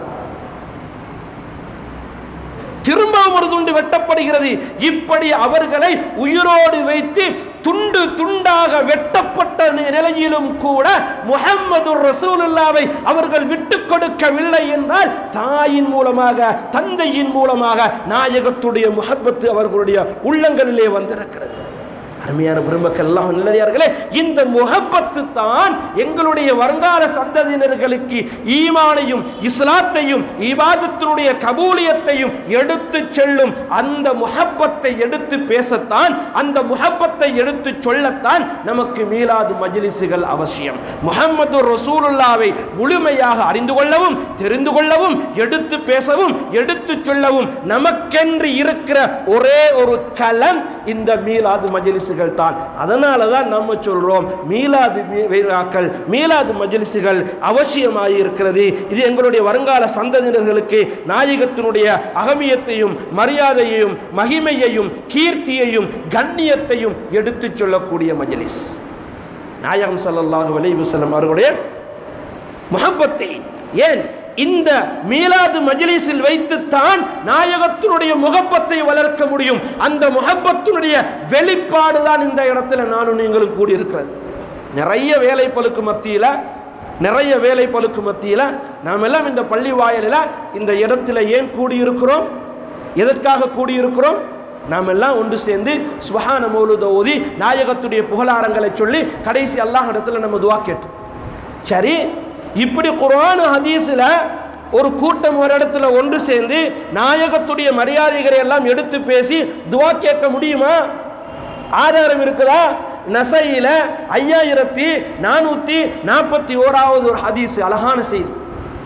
திரும்பவும் ஒரு துண்டு வெட்டப்படுகிறது இப்படி அவர்களை உயிரோடு வைத்து துண்டு துண்டாக வெட்டப்பட்ட நிலையிலும் கூட முஹம்மது ரசூலுல்லாவை அவர்கள் விட்டு கொடுக்கவில்லை என்றால் தாயின் மூலமாக தந்தையின் மூலமாக நாயகத்துடைய முஹப்பத்து அவர்களுடைய உள்ளங்களிலே வந்திருக்கிறது அருமையான பெருமக்கள் எல்லாம் நல்லடியார்களே இந்த முகப்பத்து தான் எங்களுடைய வருங்கால சந்ததியினர்களுக்கு ஈமானையும் இஸ்லாத்தையும் இபாதத்தினுடைய கபூலியத்தையும் எடுத்து செல்லும் அந்த முகப்பத்தை எடுத்து பேசத்தான் அந்த முகப்பத்தை எடுத்து சொல்லத்தான் நமக்கு மீளாது மஜ்லிசுகள் அவசியம் முகம்மது ரசூலுல்லாவை முழுமையாக அறிந்து கொள்ளவும் தெரிந்து கொள்ளவும் எடுத்து பேசவும் எடுத்து சொல்லவும் நமக்கென்று இருக்கிற ஒரே ஒரு களம் இந்த மீளாது மஜ்லிசுகள் தான் அதனால தான் நம்ம சொல்றோம் மீளாது மீ- விழாக்கள் மீளாது மஜ்லிசுகள் அவசியமாய் இருக்கிறது இது எங்களுடைய வருங்கால சந்ததியினர்களுக்கு நாயகத்தினுடைய அகமியத்தையும் மரியாதையையும் மகிமையையும் கீர்த்தியையும் கண்ணியத்தையும் எடுத்துச் சொல்லக்கூடிய மஜ்லிஸ் நாயகம் ஸல்லல்லாஹு அலைஹி வஸல்லம் அவர்களுடைய முஹப்பத்தை ஏன் இந்த மீலாது மஜ்லிஸில் வைத்துத்தான் நாயகத்தினுடைய முகப்பத்தை வளர்க்க முடியும் அந்த முகப்பத்தினுடைய வெளிப்பாடு தான் இந்த இடத்துல நானும் நீங்களும் கூடியிருக்கிறது நிறைய வேலை பழுக்கு மத்தியில நிறைய வேலை பழுக்கு மத்தியில நாம் எல்லாம் இந்த பள்ளி வாயிலில் இந்த இடத்துல ஏன் கூடியிருக்கிறோம் எதற்காக கூடியிருக்கிறோம் நாம் எல்லாம் ஒன்று சேர்ந்து சுபஹான மௌலுத ஓதி நாயகத்துடைய புகழாரங்களை சொல்லி கடைசி அல்லாஹ் இடத்துல நம்ம துவா கேட்டோம் சரி இப்படி குர்ஆன் ஹதீஸ்ல ஒரு கூட்டம் ஒரு இடத்துல ஒன்று சேர்ந்து நாயகத்துடைய மரியாதைகளை எல்லாம் எடுத்து பேசி துவா கேட்க முடியுமா ஆதாரம் இருக்குதா நசையில ஐயாயிரத்தி நானூத்தி நாற்பத்தி ஓராவது ஒரு ஹதீஸ் அழகான செய்தி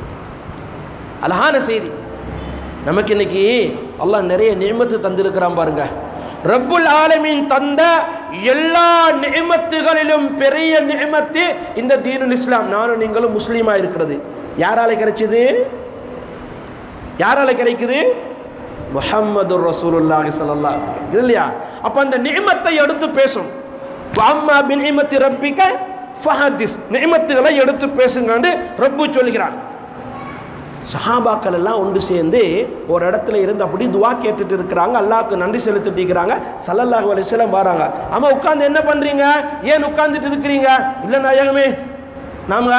அழகான செய்தி நமக்கு இன்னைக்கு அல்லாஹ் நிறைய நியமத்து தந்திருக்கிறான் பாருங்க ரப்புல் ஆலமீன் தந்த எல்லா நியமத்துகளிலும் பெரிய நியமத்து இந்த தீனுல் இஸ்லாம் நானும் நீங்களும் முஸ்லீமா இருக்கிறது யாரால கிடைச்சது யாரால கிடைக்குது முஹம்மது ரசூலுல்லாஹி ஸல்லல்லாஹு அலைஹி வஸல்லம். இது இல்லையா அப்ப அந்த நியமத்தை எடுத்து பேசும் அம்மா பின் நியமத்தி ரப்பிக்க ஃபஹதிஸ் நியமத்துகளை எடுத்து பேசுங்கன்னு ரப்பு சொல்கிறான் சஹாபாக்கள் எல்லாம் ஒன்று சேர்ந்து ஒரு இடத்துல இருந்து அப்படி துவா கேட்டுட்டு இருக்கிறாங்க அல்லாஹ்வுக்கு நன்றி செலுத்திட்டு இருக்கிறாங்க சல்லல்லாஹு அலைஹி வஸல்லம் வராங்க ஆமா உட்கார்ந்து என்ன பண்றீங்க ஏன் உட்கார்ந்துட்டு இருக்கிறீங்க இல்ல நாயகமே நாம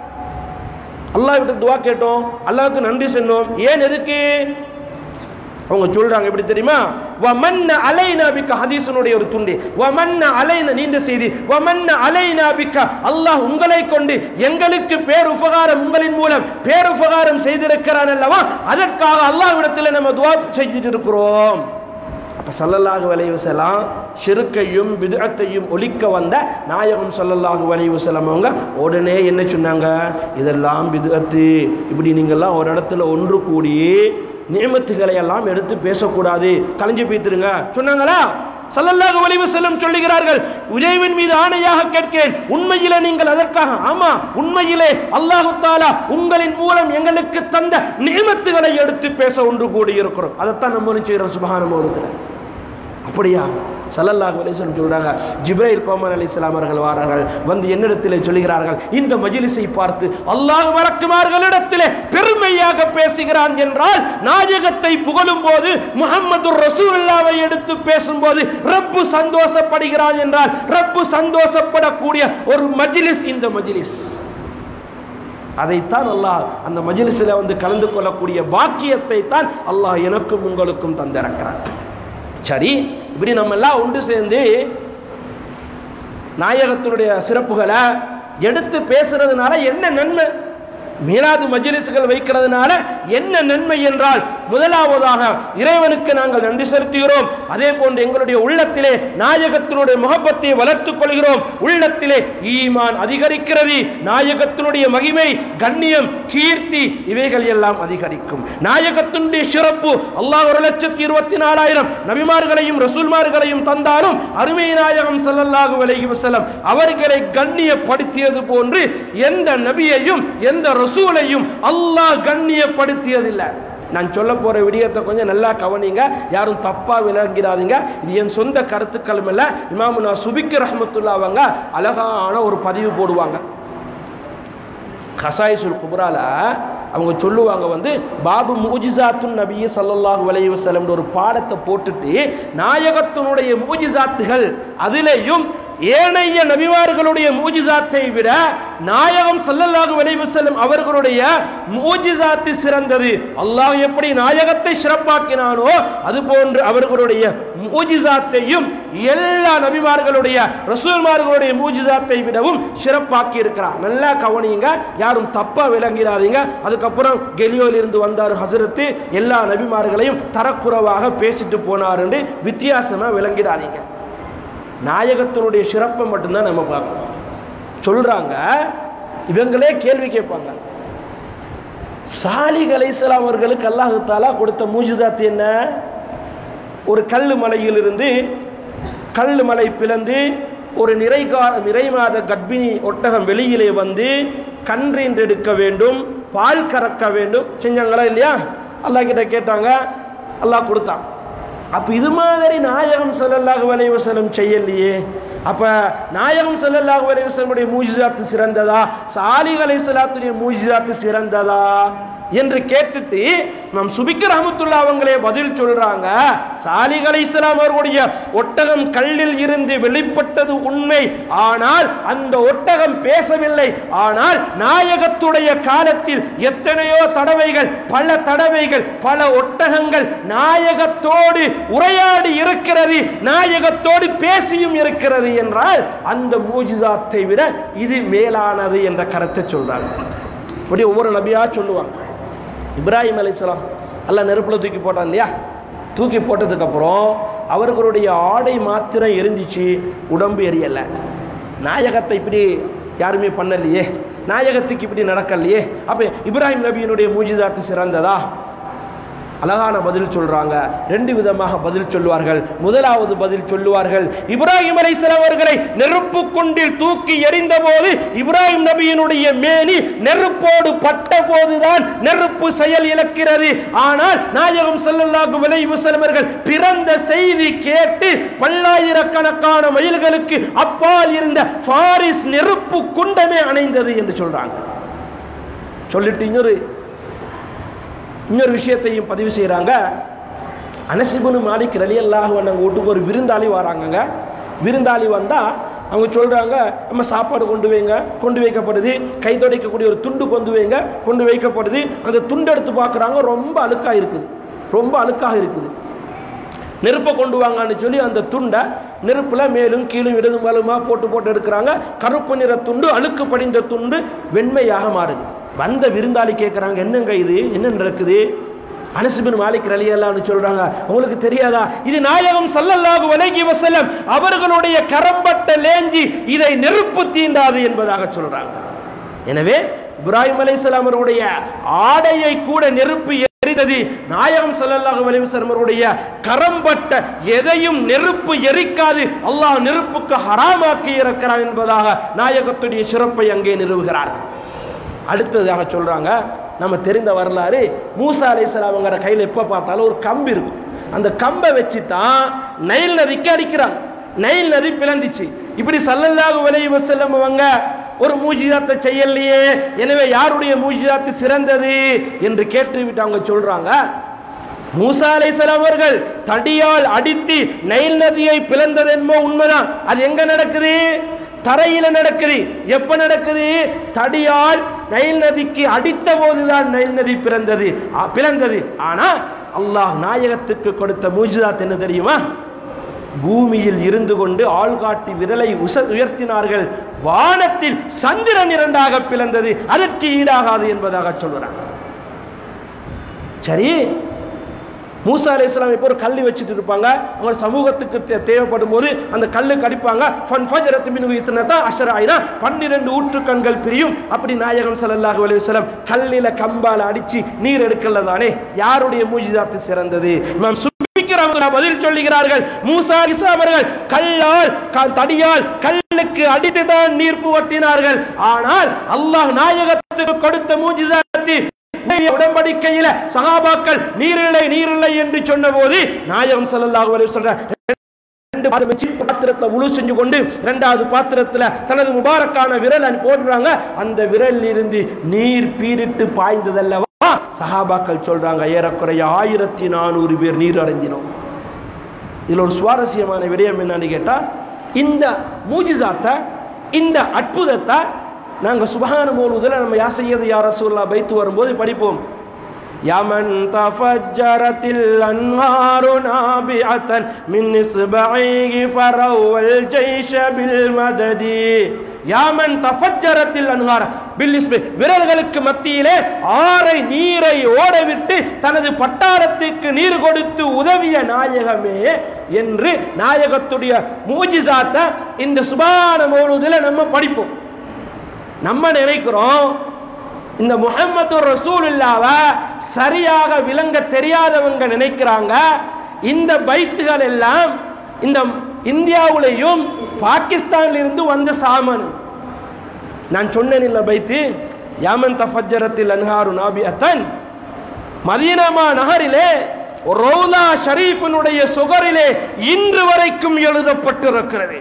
அல்லாஹ் விட்டு துவா கேட்டோம் அல்லாஹ்வுக்கு நன்றி சொன்னோம் ஏன் எதுக்கு அவங்க சொல்றாங்க எப்படி தெரியுமா வமன்ன அலைனா பிக்க ஹதீஸனுடைய ஒரு துண்டு வமன்ன அலைன நீண்ட செய்தி வமன்ன அலைனா பிக்க அல்லாஹ் உங்களை கொண்டு எங்களுக்கு பேர் உபகாரம் உங்களின் மூலம் பேர் உபகாரம் செய்திருக்கிறான் அல்லவா அதற்காக அல்லாஹ்விடத்தில் நம்ம துவா செஞ்சுட்டு இருக்கிறோம் அப்ப ஸல்லல்லாஹு அலைஹி வஸல்லம் ஷிருக்கையும் பித்அத்தையும் ஒழிக்க வந்த நாயகம் ஸல்லல்லாஹு அலைஹி வஸல்லம் அவங்க உடனே என்ன சொன்னாங்க இதெல்லாம் பித்அத்து இப்படி நீங்கள்லாம் ஒரு இடத்துல ஒன்று கூடி நியமத்துகளை எல்லாம் எடுத்து பேசக்கூடாது கலைஞ்சு பீத்துருங்க சொன்னாங்களா ஸல்லல்லாஹு அலைஹி வஸல்லம் சொல்லுகிறார்கள் உஜைவின் மீது ஆணையாக கேட்கிறேன் உண்மையிலே நீங்கள் அதற்காக ஆமா உண்மையிலே அல்லாஹு தாலா உங்களின் மூலம் எங்களுக்கு தந்த நியமத்துகளை எடுத்து பேச ஒன்று கூடி இருக்கிறோம் அதைத்தான் நம்ம ஒன்று செய்கிறோம் சுபஹான மௌலத்தில் அப்படியா சல்லல்லாஹு அலைஹி வஸல்லம் சொல்றாங்க ஜிப்ரைல் கோமன் அலைஹிஸ்ஸலாம் அவர்கள் வாரார்கள் வந்து என்னிடத்திலே சொல்கிறார்கள் இந்த மஜ்லிஸை பார்த்து அல்லாஹ் வழக்குமார்களிடத்திலே பெருமையாக பேசுகிறான் என்றால் நாயகத்தை புகழும் போது முகமது ரசூலுல்லாவை எடுத்து பேசும்போது ரப்பு சந்தோஷப்படுகிறான் என்றால் ரப்பு சந்தோஷப்படக்கூடிய ஒரு மஜ்லிஸ் இந்த மஜ்லிஸ் அதைத்தான் அல்லாஹ் அந்த மஜ்லிஸில் வந்து கலந்து கொள்ளக்கூடிய பாக்கியத்தை தான் அல்லாஹ் எனக்கும் உங்களுக்கும் தந்திருக்கிறான் சரி இப்படி நம்ம எல்லாம் ஒன்று சேர்ந்து நாயகத்தினுடைய சிறப்புகளை எடுத்து பேசுறதுனால என்ன நன்மை மீளாது மஜ்லிஸ்கள் வைக்கிறதுனால என்ன நன்மை என்றால் முதலாவதாக இறைவனுக்கு நாங்கள் நன்றி செலுத்துகிறோம் அதே போன்று எங்களுடைய உள்ளத்திலே நாயகத்தினுடைய முகப்பத்தை வளர்த்துக் கொள்கிறோம் உள்ளத்திலே ஈமான் அதிகரிக்கிறது நாயகத்தினுடைய மகிமை கண்ணியம் கீர்த்தி இவைகள் எல்லாம் அதிகரிக்கும் நாயகத்தினுடைய சிறப்பு அல்லாஹ் ஒரு லட்சத்தி இருபத்தி நாலாயிரம் நபிமார்களையும் ரசூல்மார்களையும் தந்தாலும் அருமை நாயகம் ஸல்லல்லாஹு அலைஹி வஸல்லம் அவர்களை கண்ணியப்படுத்தியது போன்று எந்த நபியையும் எந்த ரசூலையும் அல்லாஹ் கண்ணியப்படுத்தியதில்லை நான் சொல்ல போற விடயத்தை கொஞ்சம் நல்லா கவனிங்க யாரும் தப்பா விளங்கிறாதீங்க இது என் சொந்த கருத்துக்களும் இல்ல இமாமுனா சுபிக்கு ரஹமத்துல்லா அவங்க அழகான ஒரு பதிவு போடுவாங்க கசாயிசுல் குப்ரால அவங்க சொல்லுவாங்க வந்து பாபு மூஜிசாத்துன் நபிய சல்லல்லாஹு அலைஹி வஸல்லம் ஒரு பாடத்தை போட்டுட்டு நாயகத்தினுடைய மூஜிசாத்துகள் அதிலேயும் ஏனைய நபிமார்களுடைய மூஜிசாத்தை விட நாயகம் ஸல்லல்லாஹு அலைஹி வஸல்லம் அவர்களுடைய மூஜிசாத்து சிறந்தது அல்லாஹ் எப்படி நாயகத்தை சிறப்பாக்கினானோ அதுபோன்று அவர்களுடைய மூஜிசாத்தையும் எல்லா நபிமார்களுடைய ரசூல்மார்களுடைய மூஜிசாத்தை விடவும் சிறப்பாக்கி இருக்கிறார் நல்லா கவனிங்க யாரும் தப்பா விளங்கிறாதீங்க அதுக்கப்புறம் கெலியோல இருந்து வந்தார் ஹசரத்து எல்லா நபிமார்களையும் தரக்குறைவாக பேசிட்டு போனார் என்று வித்தியாசமா விளங்கிடாதீங்க நாயகத்தினுடைய சிறப்பை மட்டும்தான் நம்ம பார்க்கணும் சொல்றாங்க இவங்களே கேள்வி கேட்பாங்க சாலிக் அலைஹிஸ்ஸலாம் அவர்களுக்கு அல்லாஹ் தாலா கொடுத்த மூஜிதாத் என்ன ஒரு கல்லு மலையிலிருந்து கல்லு மலை பிளந்து ஒரு நிறைகால நிறை மாத கர்ப்பிணி ஒட்டகம் வெளியிலே வந்து கன்றெடுக்க வேண்டும் பால் கறக்க வேண்டும் செஞ்சாங்களா இல்லையா அல்லாஹ் கிட்ட கேட்டாங்க அல்லாஹ் கொடுத்தான் அப்ப இது மாதிரி நாயகம் ஸல்லல்லாஹு அலைஹி வஸல்லம் செய்யலையே அப்ப நாயகம் ஸல்லல்லாஹு அலைஹி வஸல்லமுடைய மூஜிசாத்து சிறந்ததா சாலிஹ் அலைஹிஸ்ஸலாத்துடைய மூஜிசாத்து சிறந்ததா என்று கேட்டுட்டு நம் சுபிக் ரஹமத்துல்லா அவங்களே பதில் சொல்றாங்க சாலிஹ் அலைஹிஸ்ஸலாம் அவர்களுடைய ஒட்டகம் கல்லில் இருந்து வெளிப்பட்டது உண்மை ஆனால் அந்த ஒட்டகம் பேசவில்லை ஆனால் நாயகத்துடைய காலத்தில் எத்தனையோ தடவைகள் பல தடவைகள் பல ஒட்டகங்கள் நாயகத்தோடு உரையாடி இருக்கிறது நாயகத்தோடு பேசியும் இருக்கிறது என்றால் அந்த மூஜிசாத்தை விட இது மேலானது என்ற கருத்தை சொல்றாங்க இப்படி ஒவ்வொரு நபியா சொல்லுவாங்க இப்ராஹிம் அலைஹிஸ்ஸலாம் அல்லாஹ் நெருப்புல தூக்கி போட்டான் இல்லையா தூக்கி போட்டதுக்கப்புறம் அவர்களுடைய ஆடை மாத்திரம் எரிஞ்சிச்சு உடம்பு எரியலை நாயகத்தை இப்படி யாருமே பண்ணலையே நாயகத்துக்கு இப்படி நடக்கலையே அப்போ இப்ராஹிம் நபியினுடைய மூஜிதாத்து சிறந்ததா அழகான பதில் சொல்றாங்க ரெண்டு விதமாக பதில் சொல்லுவார்கள் முதலாவது பதில் சொல்லுவார்கள் இப்ராஹிம் அலைஹிஸ்ஸலாம் அவர்களை நெருப்பு குண்டில் தூக்கி எறிந்த போது இப்ராஹிம் நபியினுடைய மேனி நெருப்போடு பட்ட போதுதான் நெருப்பு செயல் இழக்கிறது ஆனால் நாயகம் ஸல்லல்லாஹு அலைஹி வஸல்லம் அவர்கள் பிறந்த செய்தி கேட்டு பல்லாயிரக்கணக்கான மைல்களுக்கு அப்பால் இருந்த பாரிஸ் நெருப்பு குண்டமே அணைந்தது என்று சொல்றாங்க சொல்லிட்டு இன்னொரு இன்னொரு விஷயத்தையும் பதிவு செய்கிறாங்க அனசிபுனு மாலிக் ரலி அல்லாஹ் அவங்க வீட்டுக்கு ஒரு விருந்தாளி வராங்கங்க விருந்தாளி வந்தால் அவங்க சொல்கிறாங்க நம்ம சாப்பாடு கொண்டு வைங்க கொண்டு வைக்கப்படுது கை துடைக்கக்கூடிய ஒரு துண்டு கொண்டு வைங்க கொண்டு வைக்கப்படுது அந்த துண்டு எடுத்து பார்க்குறாங்க ரொம்ப அழுக்காக இருக்குது ரொம்ப அழுக்காக இருக்குது நெருப்பை கொண்டு வாங்கன்னு சொல்லி அந்த துண்டை நெருப்பில் மேலும் கீழும் இடது வலுமா போட்டு போட்டு எடுக்கிறாங்க கருப்பு நிற துண்டு அழுக்கு படிந்த துண்டு வெண்மையாக மாறுது வந்த விருந்தாளி கேட்குறாங்க என்னங்க இது என்ன நடக்குது அனசுபின் மாலிக் ரலியல்லான்னு சொல்றாங்க உங்களுக்கு தெரியாதா இது நாயகம் சல்லல்லாஹு அலைஹி வஸல்லம் அவர்களுடைய கரம்பட்ட லேஞ்சி இதை நெருப்பு தீண்டாது என்பதாக சொல்றாங்க எனவே இப்ராஹிம் அலைஹிஸ்ஸலாம் அவருடைய ஆடையை கூட நெருப்பு எரித்தது நாயகம் ஸல்லல்லாஹு அலைஹி வஸல்லம் அவருடைய கரம்பட்ட எதையும் நெருப்பு எரிக்காது அல்லாஹ் நெருப்புக்கு ஹராமாக்கி இருக்கிறான் என்பதாக நாயகத்துடைய சிறப்பை அங்கே நிறுவுகிறார் அடுத்ததாக சொல்றாங்க நம்ம தெரிந்த வரலாறு மூசா அலைஹிஸ்ஸலாம் அவங்களோட கையில் எப்போ பார்த்தாலும் ஒரு கம்பு இருக்கும் அந்த கம்பை வச்சு தான் நைல் நதிக்கு அடிக்கிறாங்க நைல் நதி பிளந்துச்சு இப்படி சல்லல்லாஹு அலைஹி வஸல்லம் அவங்க ஒரு மூஜிதாத்தை செய்யலையே எனவே யாருடைய மூஜிதாத்து சிறந்தது என்று கேட்டுவிட்டு அவங்க சொல்றாங்க மூசா அலைஹிஸ்ஸலாம் அவர்கள் தடியால் அடித்து நைல் நதியை பிளந்தது என்போ உண்மைதான் அது எங்க நடக்குது தரையில நடக்குது எப்ப நடக்குது தடியால் நைல் நதிக்கு அடித்த போதுதான் நைல் நதி பிறந்தது ஆ, பிளந்தது ஆனா அல்லாஹ் நாயகத்துக்கு கொடுத்த மூஜிதாத் என்ன தெரியுமா பூமியில் இருந்து கொண்டு ஆள்காட்டி விரலை உச உயர்த்தினார்கள் வானத்தில் சந்திரன் இரண்டாக பிளந்தது அதற்கு ஈடாகாது என்பதாக சொல்கிறாங்க சரி மூசா அலை இஸ்லாம் இப்போ ஒரு கல் வச்சுட்டு இருப்பாங்க அவங்க சமூகத்துக்கு தே- தேவைப்படும் போது அந்த கல்லுக்கு அடிப்பாங்க ஃபன் ஃபஜரத்து மின்ஹு இஸ்னதா அஷர ஐனா பன்னிரண்டு ஊற்று கண்கள் பிரியும் அப்படி நாயகம் ஸல்லல்லாஹு அலைஹி வஸல்லம் கல்லில கம்பால அடிச்சு நீர் எடுக்கல தானே யாருடைய மூஜிதாத்து சிறந்தது இமாம் சுபிக்கிறவங்க பதில் சொல்லுகிறார்கள் மூசா இசா அவர்கள் கல்லால் க- தடியால் கல்லுக்கு அடித்துதான் நீர் புவட்டினார்கள் ஆனால் அல்லாஹ் நாயகத்துக்கு கொடுத்த மூஜிதாத்து உடைய உடன்படிக்கையில சகாபாக்கள் நீரில்லை நீரில்லை என்று சொன்னபோது நாயகம் ஸல்லல்லாஹு அலைஹி வஸல்லம் ரெண்டு பாத்திரம் வச்சு பாத்திரத்துல உழு செஞ்சு கொண்டு இரண்டாவது பாத்திரத்துல தனது முபாரக்கான விரல் அங்க போடுறாங்க அந்த விரலில் இருந்து நீர் பீரிட்டு பாய்ந்ததல்லவா சஹாபாக்கள் சொல்றாங்க ஏறக்குறைய ஆயிரத்தி நானூறு பேர் நீர் அடைஞ்சினோம் இதுல ஒரு சுவாரஸ்யமான விடயம் என்னன்னு கேட்டா இந்த மூஜிசாத்தை இந்த அற்புதத்தை நாங்க சுபஹான மூலுதில் நம்ம யாசையது யார் ரசூல்லா பைத்து வரும்போது படிப்போம் يمن تفجرت الأنهار نابعة من إصبعيه فروا الجيش بالمدد யாமன் தஃபஜரத்தில் அன்ஹார் பில்லிஸ்பி விரல்களுக்கு மத்தியிலே ஆறை நீரை ஓடவிட்டு தனது பட்டாளத்துக்கு நீர் கொடுத்து உதவிய நாயகமே என்று நாயகத்துடைய மூஜிசாத்தை இந்த சுபான மௌலுதில் நம்ம படிப்போம் நம்ம நினைக்கிறோம் இந்த முஹம்மது ரசூலுல்லாவ சரியாக விளங்க தெரியாதவங்க நினைக்கிறாங்க இந்த பைத்துகள் எல்லாம் இந்த இந்தியாவுலையும் பாகிஸ்தானில் இருந்து வந்த சாமன் நான் சொன்னேன் இல்ல பைத்து யாமன் தஃபஜரத்தில் அன்ஹாரு நாபியத்தன் மதீனமா நகரிலே ரோலா ஷரீஃபினுடைய சுகரிலே இன்று வரைக்கும் எழுதப்பட்டிருக்கிறது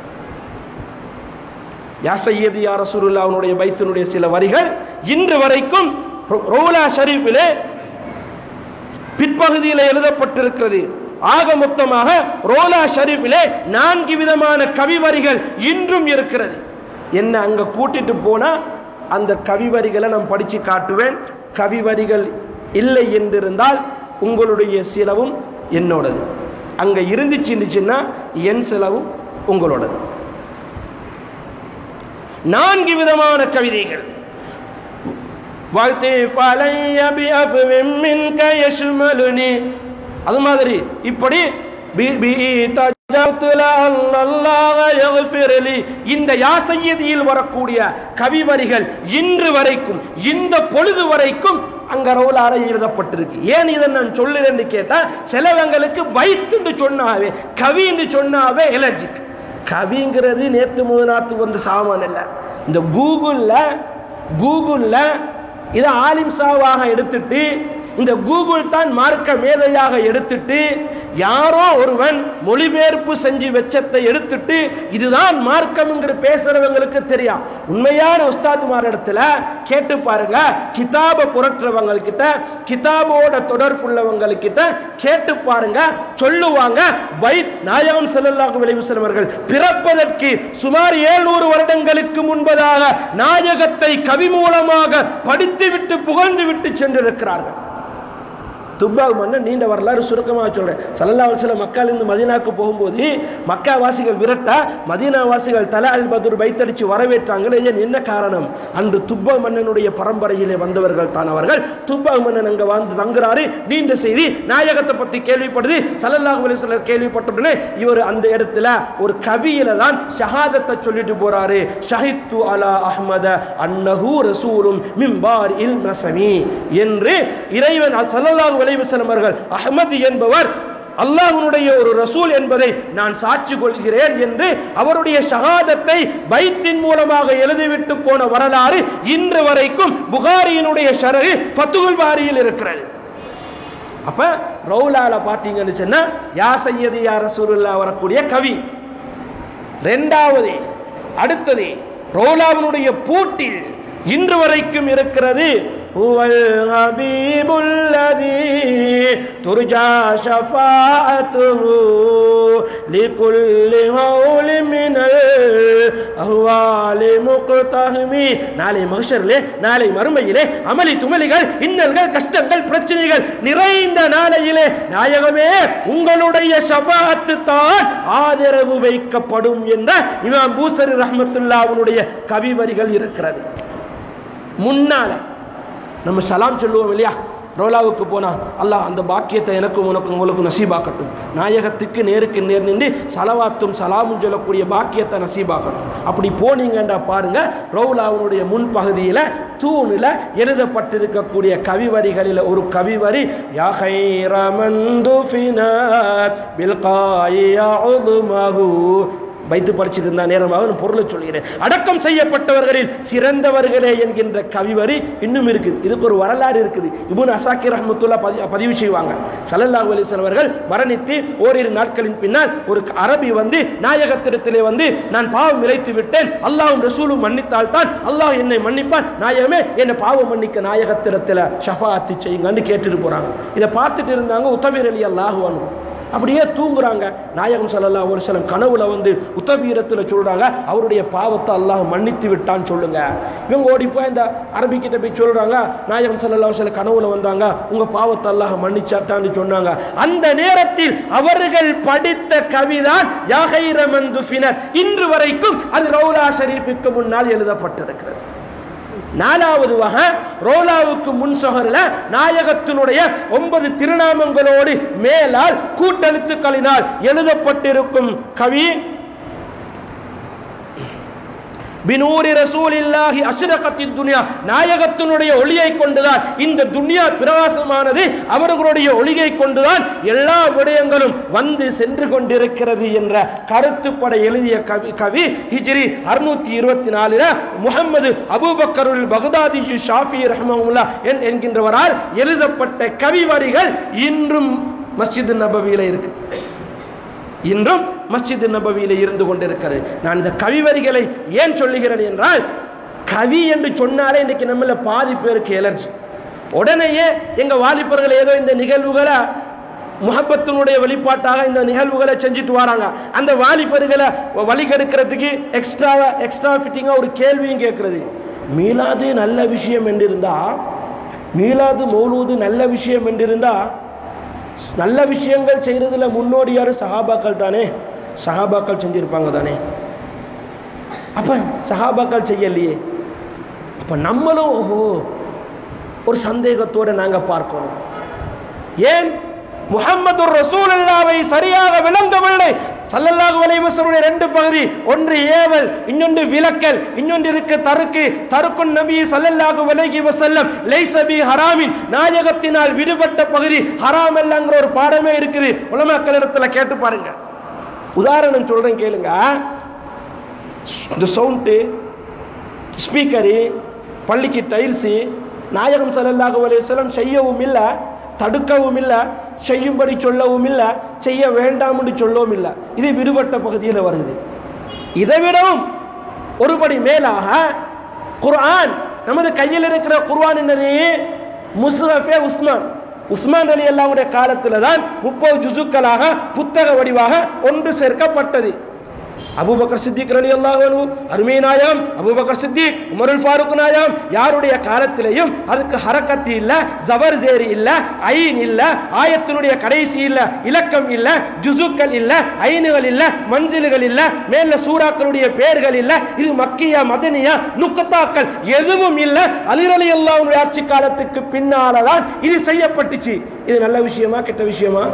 யா சையது யா ரசூலுல்லாஹ் அவனுடைய பைத்தினுடைய சில வரிகள் இன்று வரைக்கும் ரோ- ரோலா ஷரீஃபிலே பிற்பகுதியில் எழுதப்பட்டிருக்கிறது ஆக மொத்தமாக ரோலா ஷரீஃபிலே நான்கு விதமான கவி வரிகள் இன்றும் இருக்கிறது என்ன அங்க கூட்டிட்டு போனா அந்த கவி வரிகளை நான் படிச்சு காட்டுவேன் கவி வரிகள் இல்லை என்றிருந்தால் உங்களுடைய செலவும் என்னோடது அங்க இருந்துச்சுன்னுச்சுன்னா என் செலவும் உங்களோடது நான்கு விதமான கவிதைகள் وَالْتِفْ عَلَيَّ بِأَفْوٍ مِّنْكَ يَشْمَلُنِي அது மாதிரி இப்படி பி- பி தஜஅத்து லஅல்ல அல்லாஹ யக்ஃபிர் லி. இந்த யா சய்யதியில் வரக்கூடிய கவிவரிகள் இன்று வரைக்கும் இந்த பொழுது வரைக்கும் அங்க ரவுலார எழுதப்பட்டிருக்கு ஏன் இதை நான் சொல்லுறேன்னு கேட்டா சிலவங்களுக்கு வைத்துன்னு சொன்னாவே கவின்னு சொன்னாவே எலர்ஜிக் கவிங்கிறது நேத்து முதநாத்து வந்து சாமான் இல்ல இந்த கூகுள்ல கூகுள்ல இதை ஆலிம் சாவாக எடுத்துட்டு இந்த கூகுள் தான் மார்க்க மேதையாக எடுத்துட்டு யாரோ ஒருவன் மொழிபெயர்ப்பு செஞ்சு வெச்சத்தை எடுத்துட்டு இதுதான் மார்க்கம்ங்கிற பேசுறவங்களுக்கு தெரியும் உண்மையான உஸ்தாதுமார் இடத்துல கேட்டு பாருங்க கிதாப புரட்டுறவங்க கிட்ட கிதாபோட தொடர்புள்ளவங்கக்கிட்ட கேட்டு பாருங்க சொல்லுவாங்க வைத் நாயகம் ஸல்லல்லாஹு அலைஹி வஸல்லம் அவர்கள் பிறப்பதற்கு சுமார் 700 வருடங்களுக்கு முன்பதாக நாயகத்தை கவி மூலமாக படித்துவிட்டு புகழ்ந்துவிட்டு சென்றிருக்கிறார்கள் துப்பாக் மன்னன் நீண்ட வரலாறு சுருக்கமாக சொல்றேன் சல்லல்லா அலுவலம் மக்கள் இருந்து மதீனாக்கு போகும்போது மக்கா வாசிகள் விரட்டா மதீனா வாசிகள் தலா அல் பதுர் வைத்தடிச்சு வரவேற்றாங்களே ஏன் என்ன காரணம் அன்று துப்பா மன்னனுடைய பரம்பரையிலே வந்தவர்கள் தான் அவர்கள் துப்பா மன்னன் அங்க வந்து தங்குறாரு நீண்ட செய்தி நாயகத்தை பத்தி கேள்விப்படுது சல்லல்லாஹு அலைஹி வஸல்லம் கேள்விப்பட்டவுடனே இவர் அந்த இடத்துல ஒரு கவியில தான் ஷஹாதத்தை சொல்லிட்டு போறாரு ஷஹித்து அலா அஹ்மத அன்னஹு ரசூலும் மிம்பார் இல் நசமி என்று இறைவன் சல்லல்லாஹு அலைஹி வஸல்லம் அவர்கள் அஹ்மது என்பவர் அல்லாஹ்வுடைய ஒரு ரசூல் என்பதை நான் சாட்சி கொள்கிறேன் என்று அவருடைய ஷஹாதத்தை பைத்தின் மூலமாக எழுதிவிட்டு போன வரலாறு இன்று வரைக்கும் புகாரியினுடைய ஷரகு ஃபத்துகுல் பாரியில் இருக்கிறது அப்ப ரவுலால பாத்தீங்கன்னு சொன்னா யா சையது யா ரசூலுல்லா வரக்கூடிய கவி ரெண்டாவது அடுத்தது ரவுலாவினுடைய பூட்டில் இன்று வரைக்கும் இருக்கிறது هو الحبيب الذي ترجى شفاعته لكل هول من الأهوال مقتهم நாளை மகஷரிலே நாளை மறுமையிலே அமளி துமளிகள் இன்னல்கள் கஷ்டங்கள் பிரச்சனைகள் நிறைந்த நாளையிலே நாயகமே உங்களுடைய ஷபாத்து தான் ஆதரவு வைக்கப்படும் என்ற இமாம் பூசரி ரஹ்மத்துல்லாவுடைய கவி வரிகள் இருக்கிறது முன்னால நம்ம சலாம் சொல்லுவோம் இல்லையா ரோலாவுக்கு போனா அல்லாஹ் அந்த பாக்கியத்தை எனக்கும் உனக்கும் உங்களுக்கு நசீபாக்கட்டும் நாயகத்துக்கு நேருக்கு நேர் நின்று சலவாத்தும் சலாமும் சொல்லக்கூடிய பாக்கியத்தை நசீபாக்கட்டும் அப்படி போனீங்கண்டா பாருங்க ரவுலாவுடைய முன்பகுதியில் தூணில் எழுதப்பட்டிருக்கக்கூடிய கவிவரிகளில் ஒரு கவிவரி யாகைரமந்து ஃபினாத் பில்காயி யஉதுமஹு வைத்து படிச்சுட்டு இருந்தா நேரமாக நான் பொருளை சொல்கிறேன் அடக்கம் செய்யப்பட்டவர்களில் சிறந்தவர்களே என்கின்ற கவிவரி இன்னும் இருக்குது இதுக்கு ஒரு வரலாறு இருக்குது இபுன் அசாக்கி ரஹமத்துல்லா பதி பதிவு செய்வாங்க சல்லல்லாஹு அலைஹி வஸல்லம் அவர்கள் மரணித்து ஓரிரு நாட்களின் பின்னால் ஒரு அரபி வந்து நாயகத்திடத்திலே வந்து நான் பாவம் இழைத்து விட்டேன் அல்லாஹ்வும் ரசூலும் மன்னித்தால் தான் அல்லாஹ் என்னை மன்னிப்பான் நாயகமே என்னை பாவம் மன்னிக்க நாயகத்திடத்தில் ஷஃபாத்து செய்யுங்கன்னு கேட்டுட்டு போறாங்க இதை பார்த்துட்டு இருந்தாங்க உத்தவீர் அலி அல்லாஹுவானு அப்படியே தூங்குறாங்க நாயகம் ஸல்லல்லாஹு அலைஹி வஸல்லம் கனவுல வந்து உத்தபீரத்தில் சொல்றாங்க அவருடைய பாவத்தை அல்லாஹ் மன்னித்து விட்டான்னு சொல்லுங்க இவங்க ஓடி போய் இந்த அரபிக்கிட்ட போய் சொல்றாங்க நாயகம் ஸல்லல்லாஹு அலைஹி வஸல்லம் கனவுல வந்தாங்க உங்க பாவத்தை அல்லாஹ் மன்னிச்சாட்டான்னு சொன்னாங்க அந்த நேரத்தில் அவர்கள் படித்த கவிதான் யாகைரமந்து ஃபினர் இன்று வரைக்கும் அது ரவுலா ஷரீஃபுக்கு முன்னால் எழுதப்பட்டிருக்கிறது நாலாவது வகை ரோலாவுக்கு முன் சொகரில் நாயகத்தினுடைய ஒன்பது திருநாமங்களோடு மேலால் கூட்டெழுத்துக்களினால் எழுதப்பட்டிருக்கும் கவி பினூரி ரசூலில்லாஹி அஷ்ரகத்தி துனியா நாயகத்தினுடைய ஒளியை கொண்டுதான் இந்த துனியா பிரகாசமானது அவர்களுடைய ஒளியை கொண்டுதான் எல்லா விடயங்களும் வந்து சென்று கொண்டிருக்கிறது என்ற கருத்துப்பட எழுதிய கவி கவி ஹிஜ்ரி அறுநூத்தி இருபத்தி நாலுல முகமது அபூபக்கருல் பகதாதி ஷாஃபி ரஹ்மவுல்லா என்கின்றவரால் எழுதப்பட்ட கவி வரிகள் இன்றும் மஸ்ஜித் நபவியில இருக்கு இன்றும் மஸ்ஜித் நபவியில இருந்து கொண்டிருக்கிறது நான் இந்த கவிவரிகளை ஏன் சொல்லுகிறேன் என்றால் கவி என்று சொன்னாலே இன்னைக்கு நம்மள பாதி பேருக்கு எலர்ஜி உடனேயே எங்க வாலிபர்கள் ஏதோ இந்த நிகழ்வுகளை முகப்பத்தினுடைய வெளிப்பாட்டாக இந்த நிகழ்வுகளை செஞ்சுட்டு வராங்க அந்த வாலிபர்களை வழிகெடுக்கிறதுக்கு எக்ஸ்ட்ரா எக்ஸ்ட்ரா ஃபிட்டிங்காக ஒரு கேள்வியும் கேட்கறது மீளாது நல்ல விஷயம் என்றிருந்தா மீளாது மௌலூது நல்ல விஷயம் என்றிருந்தா நல்ல விஷயங்கள் செய்கிறதுல முன்னோடியார் சஹாபாக்கள் தானே சஹாபாக்கள் செஞ்சிருப்பாங்க தானே அப்போ சஹாபாக்கள் செய்யலையே அப்போ நம்மளும் ஓஹோ ஒரு சந்தேகத்தோடு நாங்கள் பார்க்கணும் ஏன் முகம்மது ரசூலுல்லாவை சரியாக விளங்கவில்லை சல்லல்லாஹு அலைஹி வஸல்லுடைய ரெண்டு பகுதி ஒன்று ஏவல் இன்னொன்று விலக்கல் இன்னொன்று இருக்கு தருக்கு தருக்குன் நபி சல்லல்லாஹு அலைஹி வஸல்லம் லைஸ பி ஹராமின் நாயகத்தினால் விடுபட்ட பகுதி ஹராம் அல்லங்கிற ஒரு பாடமே இருக்குது உலமாக்கள் இடத்துல கேட்டு பாருங்க உதாரணம் சொல்றேன் கேளுங்க இந்த சவுண்டு ஸ்பீக்கரு பள்ளிக்கு டைல்ஸு நாயகம் சல்லல்லாஹு அலைஹி வஸல்லம் செய்யவும் இல்லை தடுக்கவும் இல்லை செய்யும்படி சொல்லவும் இல்லை செய்ய வேண்டாம்னு சொல்லவும் இல்லை இது விடுபட்ட பகுதியில் வருது இதை விடவும் ஒருபடி மேலாக குர்ஆன் நமது கையில் இருக்கிற குர்ஆன் என்னது முஸ்ஹஃபே உஸ்மான் உஸ்மான் அலி அல்லாவுடைய காலத்தில் தான் முப்பது ஜுசுக்களாக புத்தக வடிவாக ஒன்று சேர்க்கப்பட்டது அபூபக்கர் சித்திக் அலி அல்லாஹ் அருமை நாயம் அபூபக்கர் சித்திக் உமருல் ஃபாரூக் நாயம் யாருடைய காலத்திலையும் அதுக்கு ஹரக்கத்து இல்ல ஜபர் ஜேரி இல்ல ஐன் இல்ல ஆயத்தினுடைய கடைசி இல்ல இலக்கம் இல்ல ஜுசுக்கள் இல்ல ஐனுகள் இல்ல மஞ்சளுகள் இல்ல மேல சூறாக்களுடைய பெயர்கள் இல்ல இது மக்கியா மதனியா நுக்கத்தாக்கள் எதுவும் இல்ல அலிர் அலி அல்லாஹ்வுடைய ஆட்சி காலத்துக்கு பின்னாலதான் இது செய்யப்பட்டுச்சு இது நல்ல விஷயமா கெட்ட விஷயமா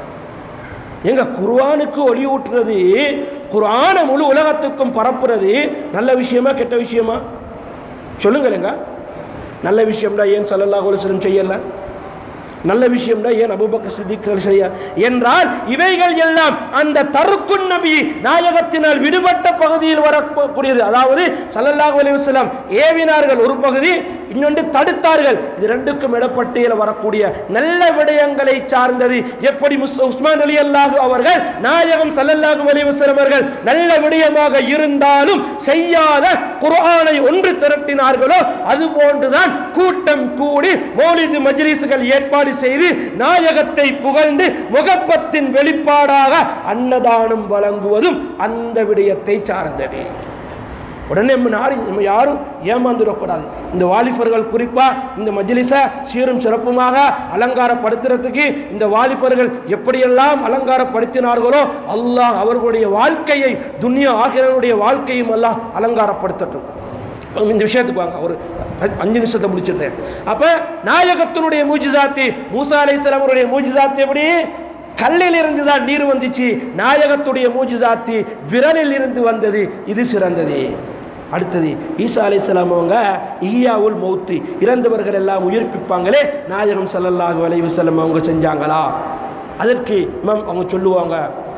எங்க குர்ஆனுக்கு ஒளி ஊட்டுறது குர்ஆனை முழு உலகத்துக்கும் பரப்புறது நல்ல விஷயமா கெட்ட விஷயமா சொல்லுங்களேங்க நல்ல விஷயம்டா ஏன் சல்லல்லாஹு அலைஹி வஸல்லம் செய்யல நல்ல விஷயம்டா ஏன் அபூபக்கர் சித்திக் செய்ய என்றால் இவைகள் எல்லாம் அந்த தருக்குன் நபி நாயகத்தினால் விடுபட்ட பகுதியில் வரக்கூடியது அதாவது சல்லல்லாஹு அலைஹி வஸல்லம் ஏவினார்கள் ஒரு பகுதி இன்னொன்று தடுத்தார்கள் இது ரெண்டுக்கும் இடப்பட்டியல வரக்கூடிய நல்ல விடயங்களை சார்ந்தது எப்படி முஸ் உஸ்மான் அலி அல்லாஹு அவர்கள் நாயகம் சல்லல்லாஹு அலைஹி வஸல்லம் அவர்கள் நல்ல விடயமாக இருந்தாலும் செய்யாத குர்ஆனை ஒன்று திரட்டினார்களோ அது போன்றுதான் கூட்டம் கூடி மௌலிது மஜ்லிஸ்கள் ஏற்பாடு செய்து நாயகத்தை புகழ்ந்து முகப்பத்தின் வெளிப்பாடாக அன்னதானம் வழங்குவதும் அந்த விடயத்தை சார்ந்தது உடனே நம்ம யாரும் நம்ம யாரும் ஏமாந்துடக்கூடாது இந்த வாலிபர்கள் குறிப்பா இந்த மஜ்லிஸை சீரும் சிறப்புமாக அலங்காரப்படுத்துறதுக்கு இந்த வாலிபர்கள் எப்படியெல்லாம் அலங்காரப்படுத்தினார்களோ அல்லாஹ் அவர்களுடைய வாழ்க்கையை துன்யா ஆகிரனுடைய வாழ்க்கையும் அல்லாஹ் அலங்காரப்படுத்தட்டும் இந்த விஷயத்துக்கு வாங்க ஒரு அஞ்சு நிமிஷத்தை முடிச்சிடுறேன் அப்ப நாயகத்தினுடைய மூஜிசாத்தி மூசா அலைஹிஸ்ஸலாம் அவருடைய மூஜிசாத்தி எப்படி கல்லில் இருந்து தான் நீர் வந்துச்சு நாயகத்துடைய மூஜிசாத்தி விரலில் இருந்து வந்தது இது சிறந்தது அடுத்தது ஈசா அலைஹிஸ்ஸலாம் அவங்க ஈயாவுல் மௌத்து இறந்தவர்கள் எல்லாம் உயிர்ப்பிப்பாங்களே நாயகம் ஸல்லல்லாஹு அலைஹி வஸல்லம் அவங்க செஞ்சாங்களா அதற்கு இமாம் அவங்க சொல்லுவாங்க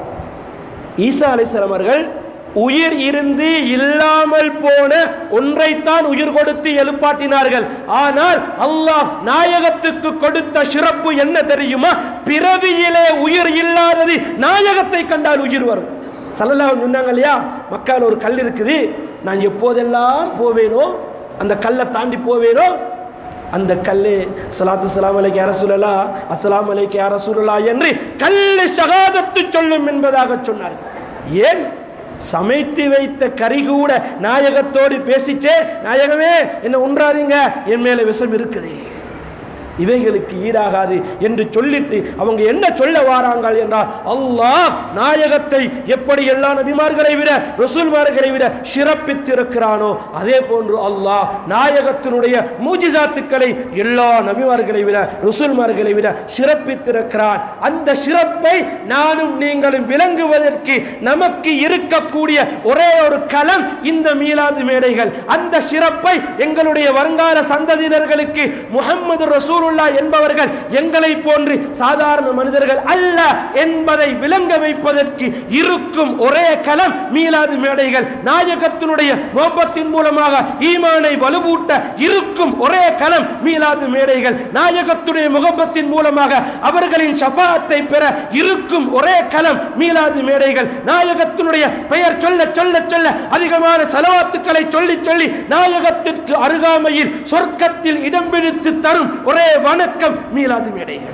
ஈசா அலைஹிஸ்ஸலாம் அவர்கள் உயிர் இருந்து இல்லாமல் போன ஒன்றைத்தான் உயிர் கொடுத்து எழுப்பாட்டினார்கள் ஆனால் அல்லாஹ் நாயகத்துக்கு கொடுத்த சிறப்பு என்ன தெரியுமா பிறவியிலே உயிர் இல்லாதது நாயகத்தை கண்டால் உயிர் வரும் சல்லல்லாஹு சொன்னாங்க இல்லையா மக்கள் ஒரு கல் இருக்குது நான் எப்போதெல்லாம் போவேனோ அந்த கல்லை தாண்டி போவேனோ அந்த கல்லே சலாத்து சலாம் அலைக்கு அரசுலலா அஸ்ஸலாமு அலைக்கு அரசுலலா என்று கல்லு ஷகாதத்து சொல்லும் என்பதாக சொன்னார் ஏன் சமைத்து வைத்த கறி கூட நாயகத்தோடு பேசிச்சே நாயகமே என்ன உண்றாதீங்க என் மேல விஷம் இருக்குது இவைகளுக்கு ஈடாகாது என்று சொல்லிட்டு அவங்க என்ன சொல்ல வாராங்கள் என்றால் அல்லாஹ் நாயகத்தை எப்படி எல்லா நபிமார்களை விட ரசூல்மார்களை விட சிறப்பித்திருக்கிறானோ அதே போன்று அல்லாஹ் நாயகத்தினுடைய மூஜிசாத்துக்களை எல்லா நபிமார்களை விட ரசூல்மார்களை விட சிறப்பித்திருக்கிறான் அந்த சிறப்பை நானும் நீங்களும் விளங்குவதற்கு நமக்கு இருக்கக்கூடிய ஒரே ஒரு களம் இந்த மீலாது மேடைகள் அந்த சிறப்பை எங்களுடைய வருங்கால சந்ததியினர்களுக்கு முகமது ரசூலுல்லா என்பவர்கள் எங்களை போன்று சாதாரண மனிதர்கள் அல்ல என்பதை விளங்க வைப்பதற்கு இருக்கும் ஒரே களம் மீலாது மேடைகள் நாயகத்தினுடைய நோபத்தின் மூலமாக ஈமானை வலுவூட்ட இருக்கும் ஒரே களம் மீலாது மேடைகள் நாயகத்துடைய முகப்பத்தின் மூலமாக அவர்களின் ஷபாத்தை பெற இருக்கும் ஒரே களம் மீலாது மேடைகள் நாயகத்தினுடைய பெயர் சொல்ல சொல்ல சொல்ல அதிகமான செலவாத்துக்களை சொல்லி சொல்லி நாயகத்திற்கு அருகாமையில் சொர்க்கத்தில் இடம் பிடித்து தரும் ஒரே வணக்கம் மீலாது மேடைகள்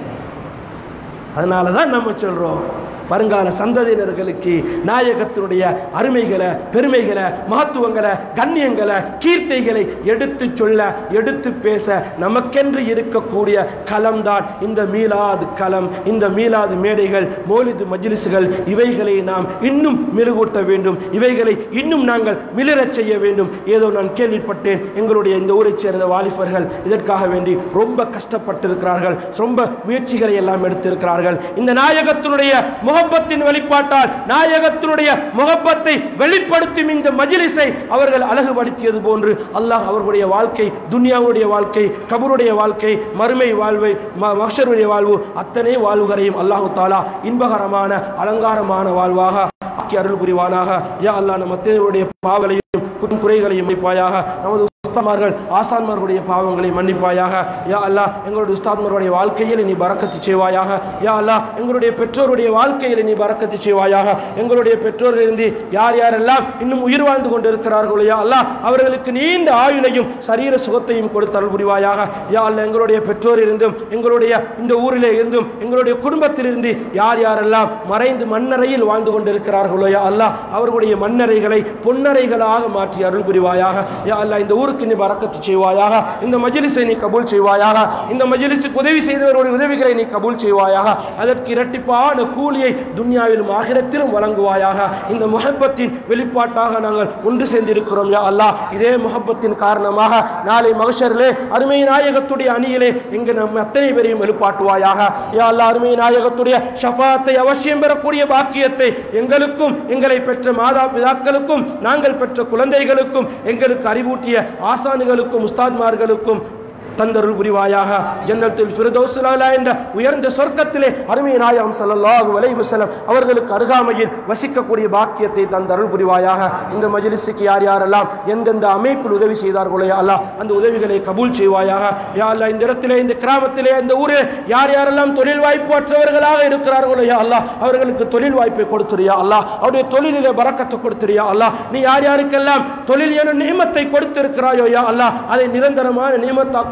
அதனால தான் நம்ம சொல்றோம் வருங்கால சந்ததியினர்களுக்கு நாயகத்தினுடைய அருமைகளை பெருமைகளை மகத்துவங்களை கண்ணியங்களை கீர்த்தைகளை எடுத்து சொல்ல எடுத்து பேச நமக்கென்று இருக்கக்கூடிய களம்தான் இந்த மீலாது களம் இந்த மீலாது மேடைகள் மோலிது மஜ்லிஸுகள் இவைகளை நாம் இன்னும் மெருகூட்ட வேண்டும் இவைகளை இன்னும் நாங்கள் மிளிரச் செய்ய வேண்டும் ஏதோ நான் கேள்விப்பட்டேன் எங்களுடைய இந்த ஊரைச் சேர்ந்த வாலிபர்கள் இதற்காக வேண்டி ரொம்ப கஷ்டப்பட்டிருக்கிறார்கள் ரொம்ப முயற்சிகளை எல்லாம் எடுத்திருக்கிறார்கள் இந்த நாயகத்தினுடைய முகப்பத்தின் வெளிப்பாட்டால் நாயகத்தினுடைய முகப்பத்தை வெளிப்படுத்தும் இந்த மஜ்லிஸை அவர்கள் அழகுபடுத்தியது போன்று அல்லாஹ் அவர்களுடைய வாழ்க்கை துனியாவுடைய வாழ்க்கை கபருடைய வாழ்க்கை மறுமை வாழ்வை ம- மஹ்ஷருடைய வாழ்வு அத்தனை வாழ்வுகளையும் அல்லாஹு தாலா இன்பகரமான அலங்காரமான வாழ்வாக ஆக்கி அருள் புரிவானாக யா அல்லாஹ் நம்ம அத்தனையுடைய பாவங்களையும் குற்றம் குறைகளையும் மன்னிப்பாயாக நமது உஸ்தாமார்கள் ஆசான்மார்களுடைய பாவங்களை மன்னிப்பாயாக யா அல்லாஹ் எங்களுடைய உஸ்தாத்மாருடைய வாழ்க்கையில் நீ பறக்கத்து செய்வாயாக யா அல்லாஹ் எங்களுடைய பெற்றோருடைய வாழ்க்கையில் நீ பறக்கத்து செய்வாயாக எங்களுடைய பெற்றோர்கள் இருந்து யார் யாரெல்லாம் இன்னும் உயிர் வாழ்ந்து கொண்டிருக்கிறார்களோ யா அல்லாஹ் அவர்களுக்கு நீண்ட ஆயுளையும் சரீர சுகத்தையும் கொடுத்து அருள் புரிவாயாக யா அல்லாஹ் எங்களுடைய பெற்றோர் இருந்தும் எங்களுடைய இந்த ஊரிலே இருந்தும் எங்களுடைய குடும்பத்திலிருந்து யார் யாரெல்லாம் மறைந்து மண்ணறையில் வாழ்ந்து கொண்டிருக்கிறார்களோ யா அல்லாஹ் அவர்களுடைய மண்ணறைகளை பொன்னறைகளாக மாற்றி அருள் புரிவாயாக யா அல்லாஹ் இந்த ஊருக்கு நீ பறக்கத்து செய்வாயாக இந்த மஜ்லிஸை நீ கபூல் செய்வாயாக இந்த மஜ்லிஸுக்கு உதவி செய்தவருடைய உதவிகளை நீ கபூல் செய்வாயாக அதற்கு இரட்டிப்பான கூலியை துன்யாவிலும் ஆகிரத்திலும் வழங்குவாயாக இந்த முஹப்பத்தின் வெளிப்பாட்டாக நாங்கள் ஒன்று சேர்ந்திருக்கிறோம் யா அல்லாஹ் இதே முஹப்பத்தின் காரணமாக நாளை மகஷரிலே அருமை நாயகத்துடைய அணியிலே இங்கு நம்ம அத்தனை பேரையும் எழுப்பாட்டுவாயாக யா அல்லாஹ் அருமை நாயகத்துடைய ஷஃபாத்தை அவசியம் பெறக்கூடிய பாக்கியத்தை எங்களுக்கும் எங்களை பெற்ற மாதா பிதாக்களுக்கும் நாங்கள் பெற்ற குழந்தைகளுக்கும் எங்களுக்கு அறிவூட்டிய ஆசானுகளுக்கும் உஸ்தாத்மார்களுக்கும் தந்தருள் புரிவாயாக ஜன்னத்தில் ஃபிரதோசுலாலா என்ற உயர்ந்த சொர்க்கத்திலே அருமை நாயகம் ஸல்லல்லாஹு அலைஹி வஸல்லம் அவர்களுக்கு அருகாமையில் வசிக்கக்கூடிய பாக்கியத்தை தந்தருள் புரிவாயாக இந்த மஜ்லிஸுக்கு யார் யாரெல்லாம் எந்தெந்த அமைப்பில் உதவி செய்தார்களோ யா அல்லாஹ் அந்த உதவிகளை கபூல் செய்வாயாக யா அல்லாஹ் இந்த இடத்திலே இந்த கிராமத்திலே இந்த ஊரில் யார் யாரெல்லாம் தொழில் வாய்ப்பு அற்றவர்களாக இருக்கிறார்களோ யா அல்லாஹ் அவர்களுக்கு தொழில் வாய்ப்பை கொடுத்துறியா அல்லாஹ் அவருடைய தொழிலிலே பறக்கத்தை கொடுத்துறியா அல்லாஹ் நீ யார் யாருக்கெல்லாம் தொழில் எனும் நியமத்தை கொடுத்திருக்கிறாயோ யா அல்லாஹ் அதை நிரந்தரமான நியமத்தாக்க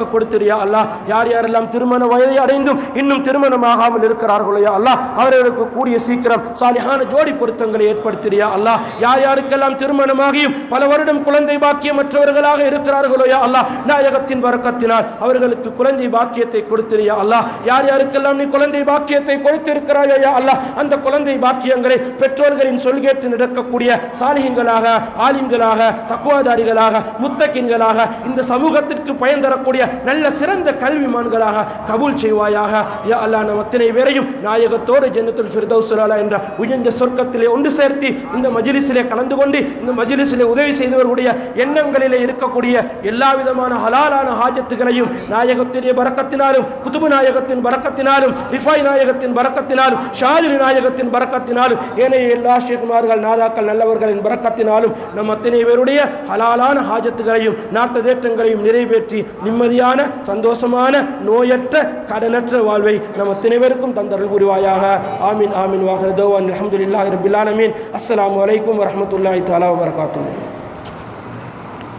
கொடுத்துறியா அல்லாஹ் யார் யாரெல்லாம் திருமண வயதை அடைந்தும் இன்னும் திருமணமாகாமல் இருக்கிறார்களோ யா அல்லாஹ் அவர்களுக்கு கூடிய சீக்கிரம் சாலிஹான ஜோடி பொருத்தங்களை ஏற்படுத்துறியா அல்லாஹ் யார் யாருக்கெல்லாம் திருமணமாகியும் பல வருடம் குழந்தை பாக்கியமற்றவர்களாக இருக்கிறார்களோ யா அல்லாஹ் நாயகத்தின் வரக்கத்தினால் அவர்களுக்கு குழந்தை பாக்கியத்தை கொடுத்திரியா அல்லாஹ் யார் யாருக்கெல்லாம் நீ குழந்தை பாக்கியத்தை கொடுத்திருக்கிறாயோ யா அல்லாஹ் அந்த குழந்தை பாக்கியங்களை பெற்றோர்களின் சொல்கேட்டு நடக்கக்கூடிய சாலிகங்களாக ஆலிம்களாக தக்குவாதாரிகளாக முத்தக்கின்களாக இந்த சமூகத்திற்கு பயன் தரக்கூடிய நல்ல சிறந்த கல்விமான்களாக கபூல் செய்வாயாக யா அல்லாஹ் நம் அத்தனை பேரையும் நாயகத்தோடு ஜன்னத்துல் ஃபிர்தௌசுலா என்ற உயர்ந்த சொர்க்கத்திலே ஒன்று சேர்த்து இந்த மஜ்லிஸிலே கலந்து கொண்டு இந்த மஜ்லிஸிலே உதவி செய்தவர்களுடைய எண்ணங்களிலே இருக்கக்கூடிய எல்லா விதமான ஹலாலான ஹாஜத்துகளையும் நாயகத்திலே பறக்கத்தினாலும் குதுபு நாயகத்தின் பறக்கத்தினாலும் ரிஃபாய் நாயகத்தின் பறக்கத்தினாலும் ஷாதிரி நாயகத்தின் பறக்கத்தினாலும் ஏனைய எல்லா ஷேகுமார்கள் நாதாக்கள் நல்லவர்களின் பறக்கத்தினாலும் நம் அத்தனை பேருடைய ஹலாலான ஹாஜத்துகளையும் நாட்டு தேட்டங்களையும் நிறைவேற்றி நிம்மதியான சந்தோஷமான நோயற்ற கடனற்ற வாழ்வை நம் அத்தனை பேருக்கும் தந்தருள் புரிவாயாக ஆமீன் ஆமீன் வாஹர் தோவான் அலமதுல்லாஹி ரபில் ஆலமீன் அஸ்ஸலாமு அலைக்கும் வரஹ்மத்துல்லாஹி தஆலா வபரகாத்துஹு